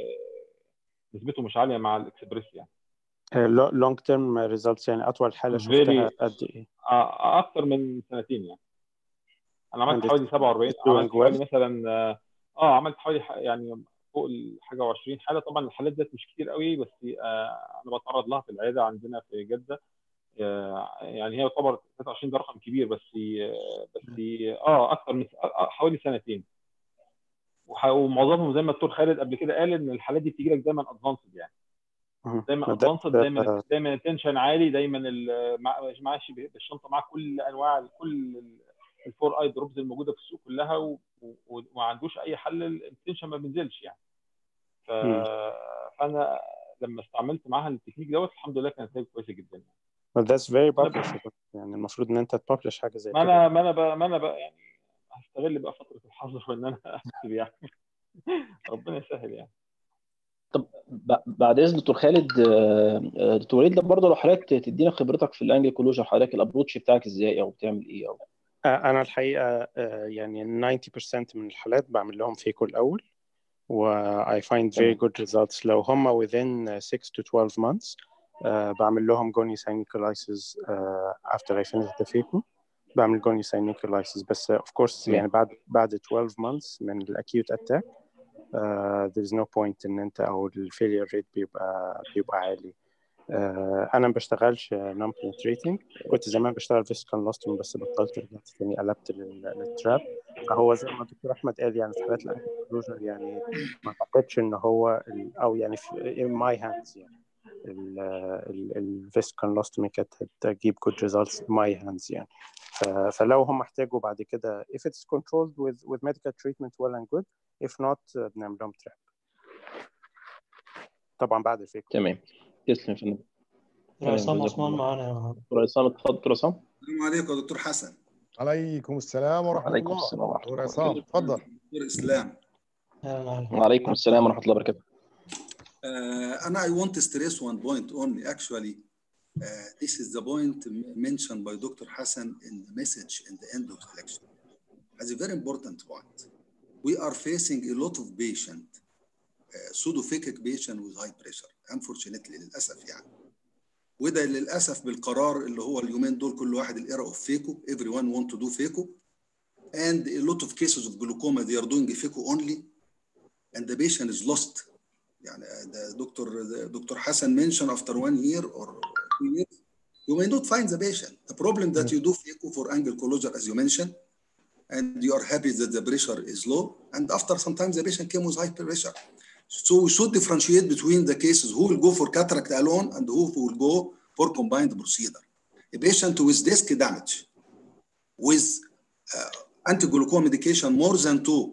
نسبته مش عاليه مع الاكسبريس يعني لونج تيرم ريزلتس يعني اطول حاله Very- شفتها قد ايه آه، اكتر من سنتين يعني انا عملت And حوالي it's- 47 it's doing عملت حوالي well. مثلا اه آه، عملت حوالي ح- يعني فوق الحاجه و20 حاله طبعا الحالات ديت مش كتير قوي بس آه انا بتعرض لها في العياده عندنا في جده آه يعني هي تعتبر 23 ده رقم كبير بس آه بس اه اكتر من آه، حوالي سنتين وح- ومعظمهم زي ما الدكتور خالد قبل كده قال ان الحالات دي بتيجي لك دايما ادفانسد يعني مهم. دايما ما ده- ادفانسد ده- دايما دايما التنشن عالي دايما ال- مع- ماشي بالشنطه معاه كل انواع كل الفور اي دروبز الموجوده في السوق كلها و- و- وما عندوش اي حل التنشن ما بينزلش يعني ف... مم. فانا لما استعملت معاها التكنيك دوت الحمد لله كانت نتائج كويسه جدا يعني. Well, that's very publishable يعني المفروض ان انت تببلش حاجه زي ما كده انا ما انا بقى ما انا بقى يعني هستغل بقى فتره الحظر وان انا اكتب يعني ربنا يسهل يعني طب ب- بعد اذن دكتور خالد آه، آه، دكتور وليد لو برضه لو حضرتك تدينا خبرتك في الانجل كلوجر حضرتك الابروتش بتاعك ازاي او بتعمل ايه او آه، انا الحقيقه آه، يعني 90% من الحالات بعمل لهم فيكو الاول و I find very good results لو هم within 6 to 12 months آه، بعمل لهم goni synuclealysis آه، after I finish the فيكو بعمل goni synuclealysis بس of course يعني بعد بعد 12 months من الاكيوت اتاك there is no point ان انت او الفيلير ريت بيبقى بيبقى عالي آه، انا ما بشتغلش نون penetrating كنت زمان بشتغل فيسكال لاستوم بس بطلت رجعت تاني قلبت لل- للتراب فهو زي ما الدكتور احمد قال يعني في حالات الانكلوجر يعني ما اعتقدش ان هو ال- او يعني في in my hands يعني الفيسكال لاستومي كانت هتجيب good results in my hands يعني ف- فلو هم احتاجوا بعد كده if it's controlled with with medical treatment well and good if not آه، بنعمل لهم تراب طبعا بعد الفيكو تمام تسلم يا فندم تمام، عصام جزاكم عثمان الله. معانا دكتور عصام اتفضل دكتور عصام السلام عليكم يا دكتور حسن عليكم السلام ورحمه وعليكم الله السلام ورحمة دكتور الله عصام اتفضل دكتور اسلام أهلا عليكم. وعليكم السلام ورحمه الله وبركاته uh, انا I want to stress one point only actually uh, this is the point mentioned by Dr. Hassan in the message in the end of the lecture as a very important point we are facing a lot of patient uh, pseudophakic patient with high pressure unfortunately للاسف يعني وده للاسف بالقرار اللي هو اليومين دول كل واحد الايرا اوف فيكو everyone want to do فيكو and a lot of cases of glaucoma they are doing phaco only and the patient is lost يعني the doctor the Dr. Hassan mentioned after one year or two years you may not find the patient the problem that you do phaco for angle closure as you mentioned and you are happy that the pressure is low and after sometimes the patient came with high pressure so we should differentiate between the cases who will go for cataract alone and who will go for combined procedure. A patient with disc damage, with uh, anti-glaucoma medication more than two,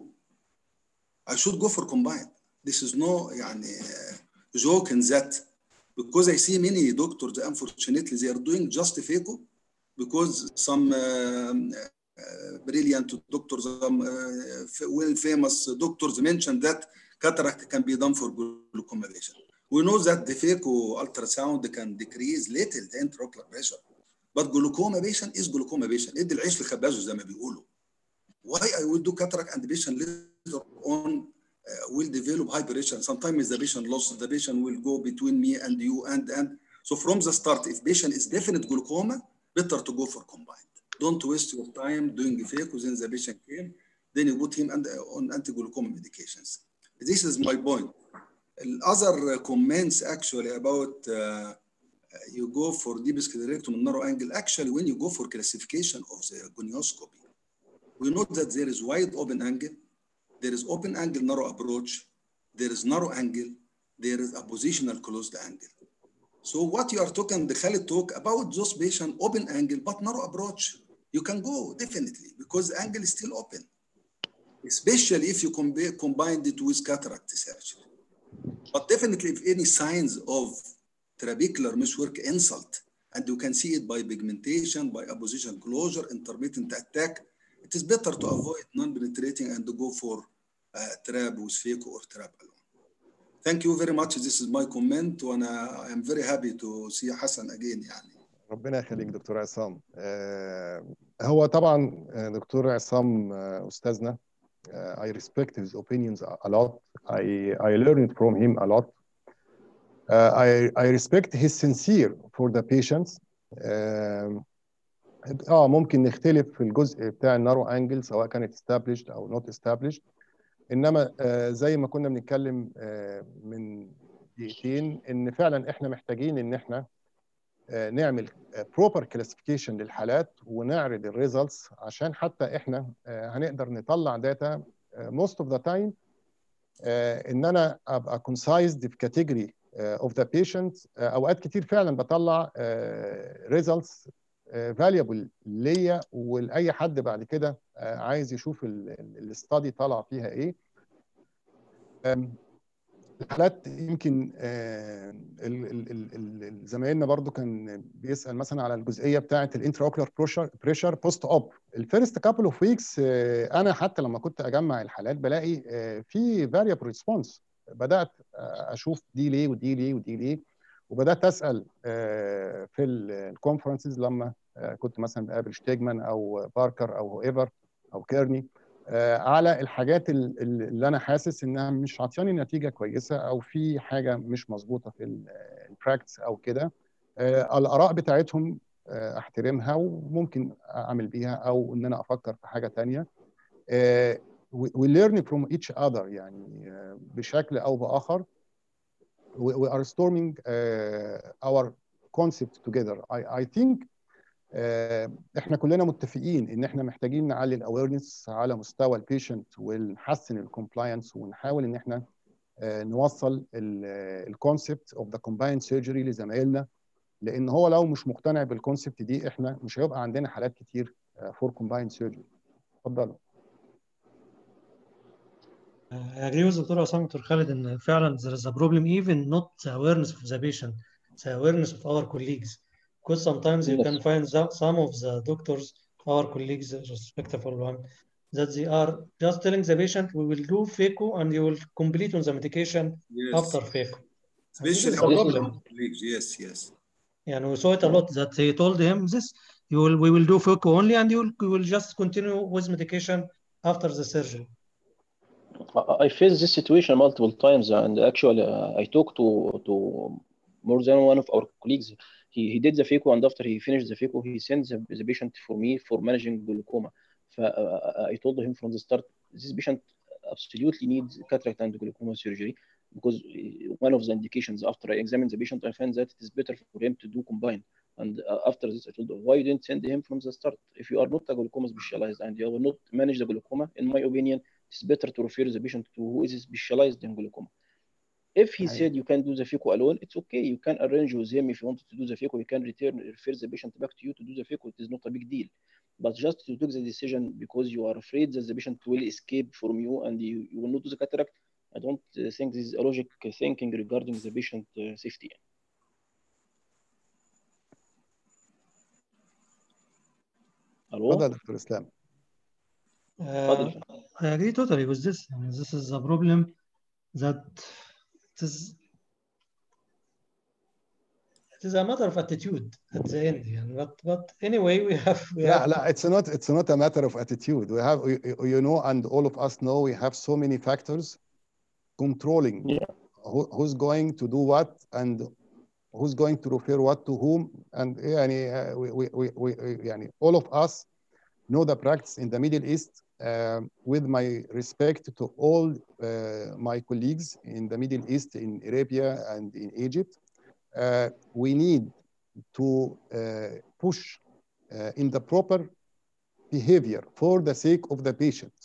I should go for combined. This is no يعني, uh, joke in that because I see many doctors, unfortunately, they are doing just phaco because some um, uh, brilliant doctors, some well famous doctors mentioned that cataract can be done for glaucoma patient. We know that the phaco ultrasound can decrease little the intraocular pressure. But glaucoma patient is glaucoma patient. ادي العيش لخبازه زي ما بيقولوا. Why I will do cataract and the patient later on uh, will develop high pressure. Sometimes the patient lost, the patient will go between me and you and and so from the start, if patient is definite glaucoma, better to go for combined. Don't waste your time doing phaco, then the patient came, then you put him on anti-glaucoma medications. This is my point. Other comments actually about uh, you go for deep sclerectomy and narrow angle. Actually, when you go for classification of the gonioscopy, we know that there is wide open angle, there is open angle narrow approach, there is narrow angle, there is a positional closed angle. So what you are talking, the Khalid talk about those patient open angle but narrow approach, you can go definitely because the angle is still open especially if you combine it with cataract surgery. But definitely, if any signs of trabecular meshwork insult, and you can see it by pigmentation, by opposition closure, intermittent attack, it is better to avoid non-penetrating and to go for uh, trap with phaco or trap alone. Thank you very much. This is my comment, and I am very happy to see Hassan again. يعني. ربنا يخليك دكتور عصام هو طبعا دكتور عصام استاذنا uh, I respect his opinions a lot. I, I learned from him a lot. Uh, I, I respect his sincere for the patients. اه uh, ممكن نختلف في الجزء بتاع النارو انجل سواء كانت established او not established انما uh, زي ما كنا بنتكلم uh, من دقيقتين ان فعلا احنا محتاجين ان احنا نعمل بروبر كلاسيفيكيشن للحالات ونعرض الريزلتس عشان حتى احنا هنقدر نطلع داتا موست اوف ذا تايم ان انا ابقى كونسايزد في كاتيجوري اوف ذا بيشنت اوقات كتير فعلا بطلع ريزلتس فاليبل ليا ولاي حد بعد كده عايز يشوف الاستادي طالع فيها ايه الحالات يمكن زمايلنا برضو كان بيسال مثلا على الجزئيه بتاعه الانترا اوكلر بريشر بوست اوب الفيرست كابل اوف ويكس انا حتى لما كنت اجمع الحالات بلاقي في فاريبل ريسبونس بدات اشوف دي ليه ودي ليه ودي ليه وبدات اسال في الكونفرنسز لما كنت مثلا بقابل شتيجمان او باركر او ايفر او كيرني على الحاجات اللي انا حاسس انها مش عطياني نتيجه كويسه او في حاجه مش مظبوطه في البراكتس او كده الاراء بتاعتهم احترمها وممكن اعمل بيها او ان انا افكر في حاجه ثانيه we learn from each other يعني بشكل او باخر we are storming our concept together I, I think احنا كلنا متفقين ان احنا محتاجين نعلي الاويرنس على مستوى البيشنت ونحسن الكومبلاينس ونحاول ان احنا نوصل الكونسبت اوف ذا كومبايند سيرجري لزمايلنا لان هو لو مش مقتنع بالكونسبت دي احنا مش هيبقى عندنا حالات كتير فور كومبايند سيرجري اتفضلوا I agree with Dr. Osama Dr. Khalid ان فعلا there is a problem even not the awareness of the patient, the awareness of our colleagues. because sometimes you can find that some of the doctors, our colleagues, respectful one, that they are just telling the patient, we will do phaco and you will complete on the medication yes. after phaco. Especially our colleagues, yes, yes. And we saw it a lot that they told him this, you will, we will do phaco only and you will, you will just continue with medication after the surgery. I faced this situation multiple times and actually uh, I talked to, to more than one of our colleagues he, he did the phaco and after he finished the phaco he sent the, the patient for me for managing glaucoma ف ف I told him from the start this patient absolutely needs cataract and glaucoma surgery because one of the indications after I examined the patient I find that it is better for him to do combined and uh, after this I told him why you didn't send him from the start if you are not a glaucoma specialized and you will not manage the glaucoma in my opinion it's better to refer the patient to who is specialized in glaucoma if he Right. said you can do the FICO alone, it's okay. You can arrange with him if you wanted to do the FICO. You can return refer the patient back to you to do the FICO. It is not a big deal. But just to take the decision because you are afraid that the patient will escape from you and you, you will not do the cataract, I don't uh, think this is a logic thinking regarding the patient uh, safety. اتفضل Hello? يا دكتور اسلام Uh, I agree totally with this. I mean, this is a problem that it is it is a matter of attitude at the end. And but but anyway, we have we لا have لا it's not it's not a matter of attitude we have you, you know and all of us know we have so many factors controlling Yeah. who, who's going to do what and who's going to refer what to whom and يعني uh, we, we, we, we يعني all of us know the practice in the Middle East uh, with my respect to all uh, my colleagues in the Middle East in Arabia and in Egypt uh, we need to uh, push uh, in the proper behavior for the sake of the patient.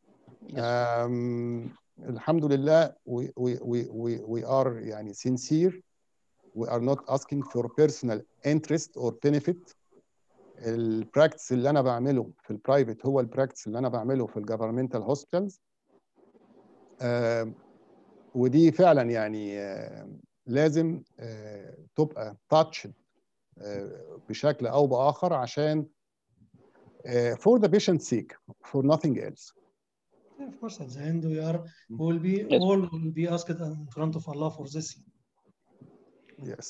Um, Alhamdulillah, we, we, we, we, we are يعني sincere. We are not asking for personal interest or benefit. البراكتس اللي انا بعمله في البرايفت هو البراكتس اللي انا بعمله في الجفرمنتال هوسبيتالز ودي فعلا يعني آه، لازم آه، تبقى تاتش بشكل او باخر عشان uh, for the patient's sake for nothing else of course at the end we are we will be Yes. all will be asked in front of Allah for this. yes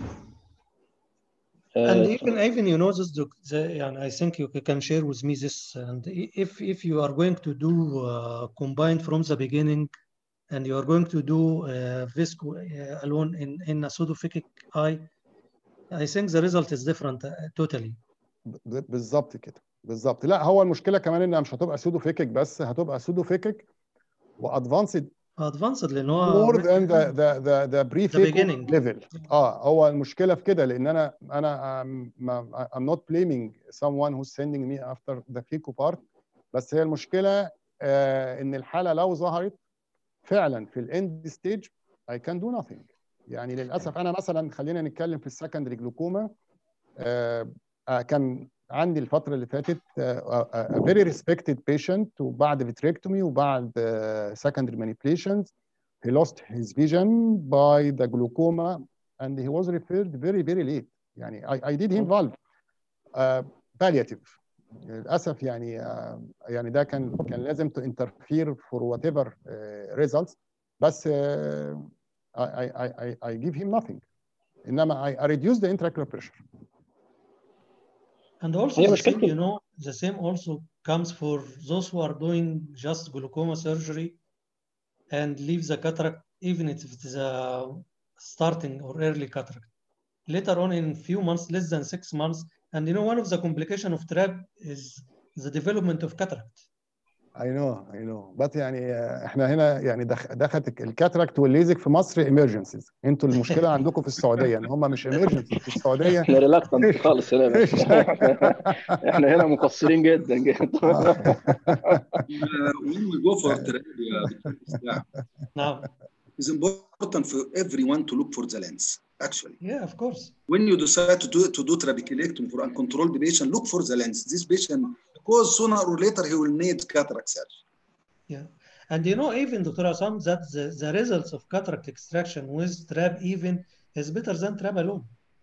And Uh, even even you know this doc- the, and I think you can share with me this and i- if if you are going to do uh, combined from the beginning and you are going to do uh, visco uh, alone in in a pseudophakic eye I think the result is different uh, totally ب- بالظبط كده بالظبط لا هو المشكله كمان انها مش هتبقى سودو فيكك بس هتبقى سودو فيكك وادفانسد advanced لان هو more than the the the the pre beginning. level اه هو المشكله في كده لان انا انا I'm, ما- I'm not blaming someone who's sending me after the FICO part بس هي المشكله آه ان الحاله لو ظهرت فعلا في الاند ستيج I can do nothing يعني للاسف انا مثلا خلينا نتكلم في السكندري جلوكوما آه آه، كان عندي الفتره اللي فاتت آه، a very respected patient وبعد vitrectomy وبعد آه، secondary manipulations he lost his vision by the glaucoma and he was referred very very late يعني I, I did him valve uh, palliative للاسف يعني uh, يعني ده كان كان لازم to interfere for whatever uh, results بس uh, I, I, I, I give him nothing انما I, I reduce the intraocular pressure And also هي the مشكلة same, you know, the same also comes for those who are doing just glaucoma surgery and leave the cataract, even if it is a starting or early cataract. Later on, in few months, less than six months, and you know, one of the complication of TRAB is the development of cataract. I know I know but يعني آه، احنا هنا يعني دخ- دخلت الكاتراكت والليزك في مصر emergencies انتوا المشكله عندكم في السعوديه ان هم مش emergencies في السعوديه احنا ريلاكتنت خالص هنا مش- احنا هنا مقصرين جدا جدا when we go for therapy, uh, yeah, Now, it's important for everyone to look for the lens. Actually, yeah, of course. when you decide to do to do trabeculectomy for uncontrolled patient, look for the lens. This patient, because sooner or later he will need cataract surgery. Yeah. And you know, even Dr. Assam, that the, the results of cataract extraction with TRAB even is better than TRAB alone.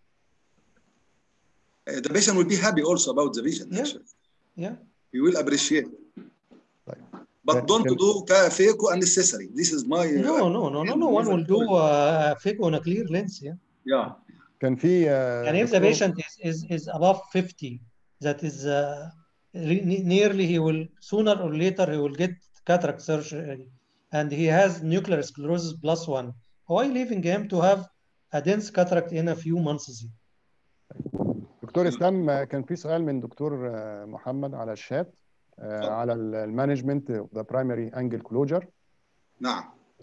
Uh, the patient will be happy also about the vision. Yeah. Actually, Yeah. he will appreciate. طيب. But Can- don't can- do ca- phaco unnecessary. This is my uh, No, no, no, no, no one will do uh, fake on a clear lens. Yeah. yeah. كان في آه، And if the دكتور- patient is, is, is above 50, that is uh, re- ne- nearly he will sooner or later he will get cataract surgery and he has nuclear sclerosis plus one. Why leaving him to have a dense cataract in a few months? دكتور اسلام آه، كان في سؤال من دكتور آه، محمد على الشات على المانجمنت ذا برايمري انجل كلوجر نعم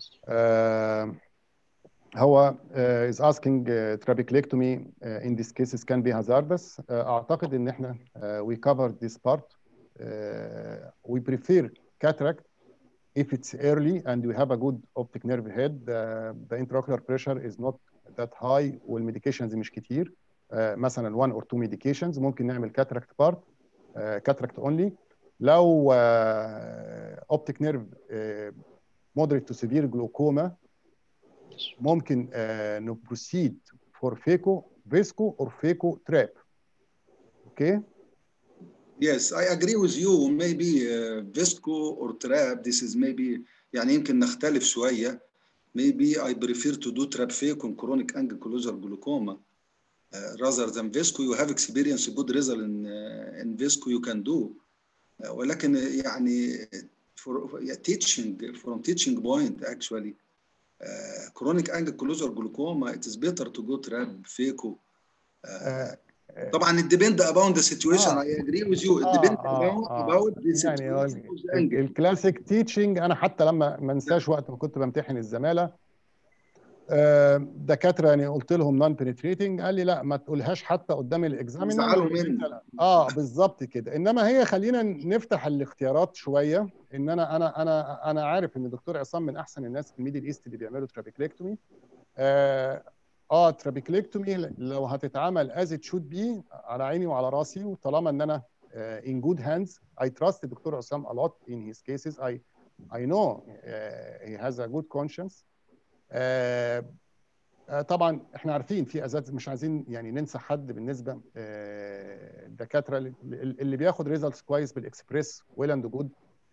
هو uh, is asking uh, trabeculectomy uh, in this cases can be hazardous. Uh, أعتقد إن إحنا uh, we covered this part. Uh, we prefer cataract if it's early and we have a good optic nerve head. Uh, the intraocular pressure is not that high والميديكيشنز مش كتير. Uh, مثلا one or two medications ممكن نعمل cataract part uh, cataract only. لو uh, optic nerve uh, moderate to severe glaucoma ممكن uh, نبروسيد فور فيكو فيسكو اور فيكو تراب اوكي Yes, I agree with you. Maybe uh, Visco or Trap, this is maybe يعني يمكن نختلف شوية. Maybe I prefer to do Trap fake on chronic ankylosing glaucoma uh, rather than Visco. You have experience, good result in, uh, in Visco you can do. Uh, ولكن يعني for, for yeah, teaching, from teaching point actually, uh, chronic ankylosing glaucoma, it is better to go Trap fake. Uh, طبعا it depend about the situation آه. I agree with you it depend about, about the يعني هو situation of the angle. الكلاسيك تيتشنج انا حتى لما ما انساش وقت ما كنت بمتحن الزماله آه، دكاتره يعني قلت لهم نون بنتريتنج قال لي لا ما تقولهاش حتى قدام الاكزامينر يزعلوا مني. اه بالظبط كده انما هي خلينا نفتح الاختيارات شويه ان انا انا انا انا عارف ان الدكتور عصام من احسن الناس في الميدل ايست اللي بيعملوا ترابيكليكتومي اه, آه ترابيكليكتومي لو هتتعمل از ات شود بي على عيني وعلى راسي وطالما ان انا ان جود هاندز اي تراست الدكتور عصام a lot in his cases I I know uh, he has a good conscience آه، آه، طبعا احنا عارفين في ازاز مش عايزين يعني ننسى حد بالنسبه آه، الدكاتره اللي- اللي بياخد ريزلتس كويس بالاكسبريس ويل اند جود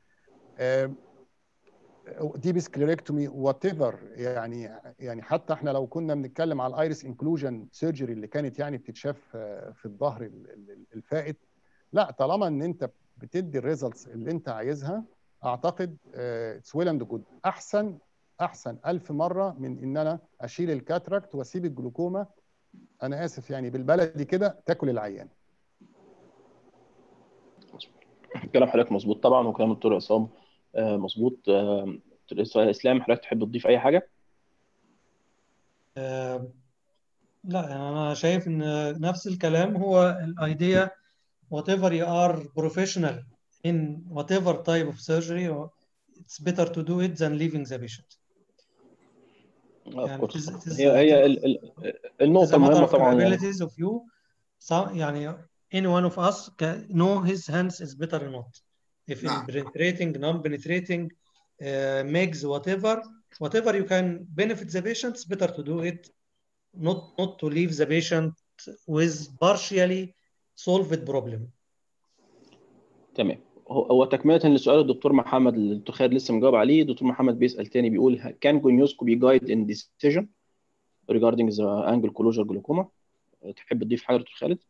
ديب سكليركتومي وات ايفر يعني يعني حتى احنا لو كنا بنتكلم على الايرس انكلوجن سيرجري اللي كانت يعني بتتشاف آه، في الظهر ال- ال- الفائت لا طالما ان انت بتدي الريزلتس اللي انت عايزها اعتقد اتس ويل اند جود احسن احسن ألف مره من ان انا اشيل الكاتراكت واسيب الجلوكوما انا اسف يعني بالبلدي كده تاكل العيان كلام حضرتك مظبوط طبعا وكلام الدكتور عصام آه، مظبوط آه، دكتور اسلام حضرتك تحب تضيف اي حاجه؟ آه، لا يعني أنا شايف إن نفس الكلام هو الأيديا whatever you are professional in whatever type of surgery it's better to do it than leaving the patient. Of يعني it course. is, it is, هي هي ال- ال- it is النقطه a matter المهمه of طبعا يعني capabilities of you. So, يعني any one of us can know his hands is better or not. If in نعم. penetrating, non-penetrating, uh, makes whatever, whatever you can benefit the patient, it's better to do it, not not to leave the patient with partially solved problem. تمام هو هو تكمله لسؤال الدكتور محمد اللي الدكتور خالد لسه مجاوب عليه الدكتور محمد بيسال تاني بيقول can gonioscopy guide in decision regarding the angle closure glaucoma تحب تضيف حاجه دكتور خالد؟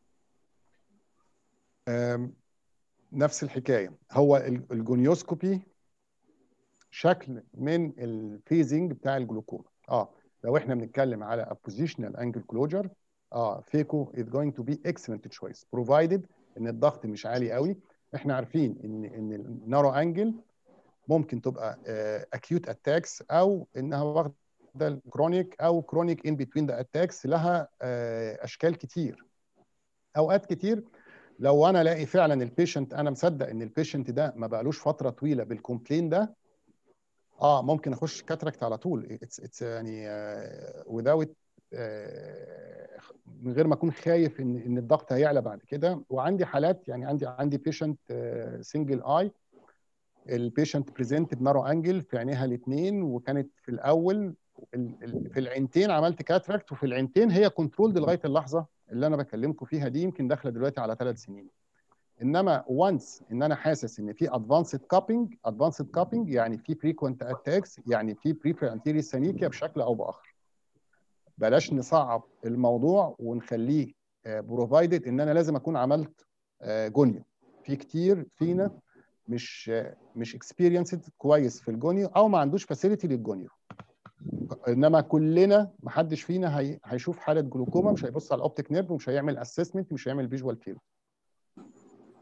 آم، نفس الحكايه هو ال- الجونيوسكوبي شكل من الفيزنج بتاع الجلوكوما اه لو احنا بنتكلم على positional angle closure اه فيكو is going to be excellent choice provided ان الضغط مش عالي قوي احنا عارفين ان ان النارو انجل ممكن تبقى اكيوت اتاكس او انها واخده الكرونيك او كرونيك ان بتوين ذا اتاكس لها آه، اشكال كتير اوقات كتير لو انا الاقي فعلا البيشنت انا مصدق ان البيشنت ده ما بقالوش فتره طويله بالكومبلين ده اه ممكن اخش كاتراكت على طول اتس اتس يعني without آه، من غير ما اكون خايف ان ان الضغط هيعلى بعد كده وعندي حالات يعني عندي عندي بيشنت سنجل اي البيشنت بريزنت بنارو انجل في عينيها الاثنين وكانت في الاول ال- ال- في العينتين عملت كاتراكت وفي العينتين هي كنترول لغايه اللحظه اللي انا بكلمكم فيها دي يمكن داخله دلوقتي على ثلاث سنين انما وانس ان انا حاسس ان في ادفانسد كابينج ادفانسد كابينج يعني في فريكوينت اتاكس يعني في بريفر انتيري سانيكيا بشكل او باخر بلاش نصعب الموضوع ونخليه بروفايدد ان انا لازم اكون عملت آه، جونيو في كتير فينا مش آه، مش اكسبيرينسد كويس في الجونيو او ما عندوش فاسيلتي للجونيو انما كلنا ما حدش فينا هي... هيشوف حاله جلوكوما مش هيبص على الاوبتيك نيرف ومش هيعمل اسسمنت مش هيعمل فيجوال فيلد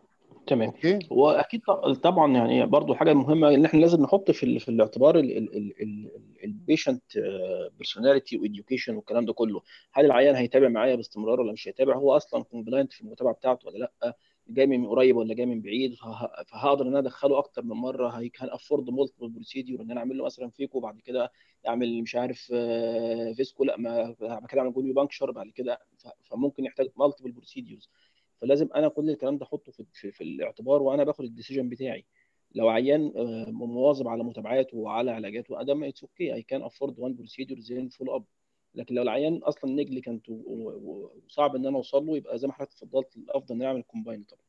تمام اوكي واكيد ط- طبعا يعني برضو حاجه مهمه ان احنا لازم نحط في ال- في الاعتبار البيشنت بيرسوناليتي واديوكيشن والكلام ده كله هل العيان هيتابع معايا باستمرار ولا مش هيتابع هو اصلا كومبلاينت في المتابعه بتاعته ولا لا جاي من قريب ولا جاي من بعيد فه- فهقدر ان انا ادخله اكتر من مره هي كان افورد مولتيبل بروسيديور ان انا اعمل له مثلا فيكو بعد كده اعمل مش عارف آه، فيسكو لا ما بعد كده اعمل جوليو بانكشر بعد كده ف- فممكن يحتاج مالتيبل بروسيديورز فلازم انا كل الكلام ده احطه في, في, في الاعتبار وانا باخد الديسيجن بتاعي لو عيان آه، مواظب على متابعاته وعلى علاجاته ادم اتس اوكي اي كان افورد وان بروسيدور زي فول اب لكن لو العيان اصلا نجليكنت وصعب ان انا اوصل له يبقى زي ما حضرتك اتفضلت الافضل ان نعمل كومباين طبعا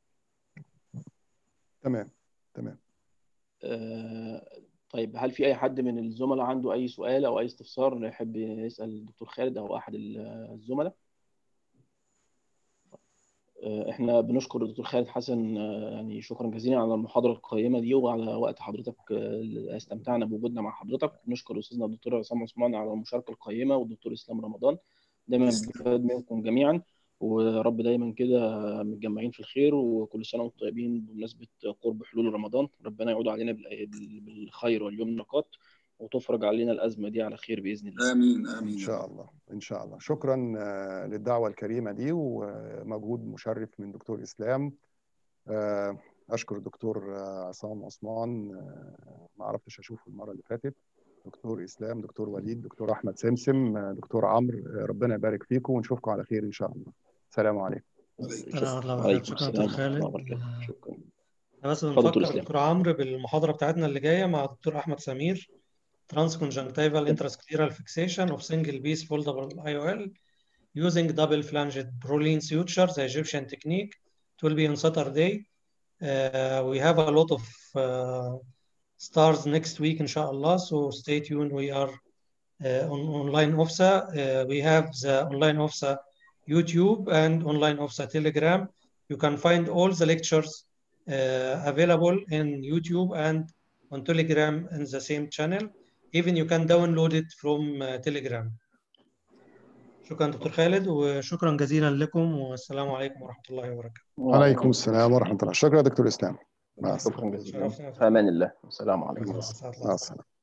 تمام تمام آه، طيب هل في اي حد من الزملاء عنده اي سؤال او اي استفسار يحب يسال الدكتور خالد او احد الزملاء آه، احنا بنشكر الدكتور خالد حسن آه، يعني شكرا جزيلا على المحاضره القيمه دي وعلى وقت حضرتك آه، اللي استمتعنا بوجودنا مع حضرتك نشكر استاذنا الدكتور عصام عثمان على المشاركه القيمه والدكتور اسلام رمضان دايما بنستفاد منكم جميعا ورب دايما كده متجمعين في الخير وكل سنه وانتم طيبين بمناسبه قرب حلول رمضان ربنا يعود علينا بال- بالخير واليمنقات وتفرج علينا الازمه دي على خير باذن الله امين ان امين شاء الله ان شاء الله شكرا آه، للدعوه الكريمه دي ومجهود مشرف من دكتور اسلام آه، اشكر الدكتور آه، عصام عثمان آه، ما عرفتش اشوفه المره اللي فاتت دكتور اسلام دكتور وليد دكتور احمد سمسم آه، دكتور عمرو آه، ربنا يبارك فيكم ونشوفكم على خير ان شاء الله السلام عليكم شكرا الله وعليكم وبركاته شكرا السلام دكتور ورحمه الله خالد وبركاته شكرا احنا بس اتفضل دكتور بنفكر اسلام دكتور عمرو بالمحاضرة بتاعتنا اللي جاية مع دكتور أحمد سمير transconjunctival intrascleral fixation of single piece foldable IOL using double flanged Prolene suture, the Egyptian technique. It will be on Saturday. Uh, we have a lot of uh, stars next week, inshallah. So stay tuned. We are uh, on online OFSA. Uh, we have the online OFSA YouTube and online OFSA Telegram. You can find all the lectures uh, available in YouTube and on Telegram in the same channel. Even you can download it from uh, Telegram. شكرا دكتور خالد وشكرا جزيلا لكم والسلام عليكم ورحمة الله وبركاته. عليكم السلام ورحمه الله شكرا يا دكتور اسلام مع السلامه شكرا جزيلا شرفنا في امان الله والسلام عليكم مع السلامه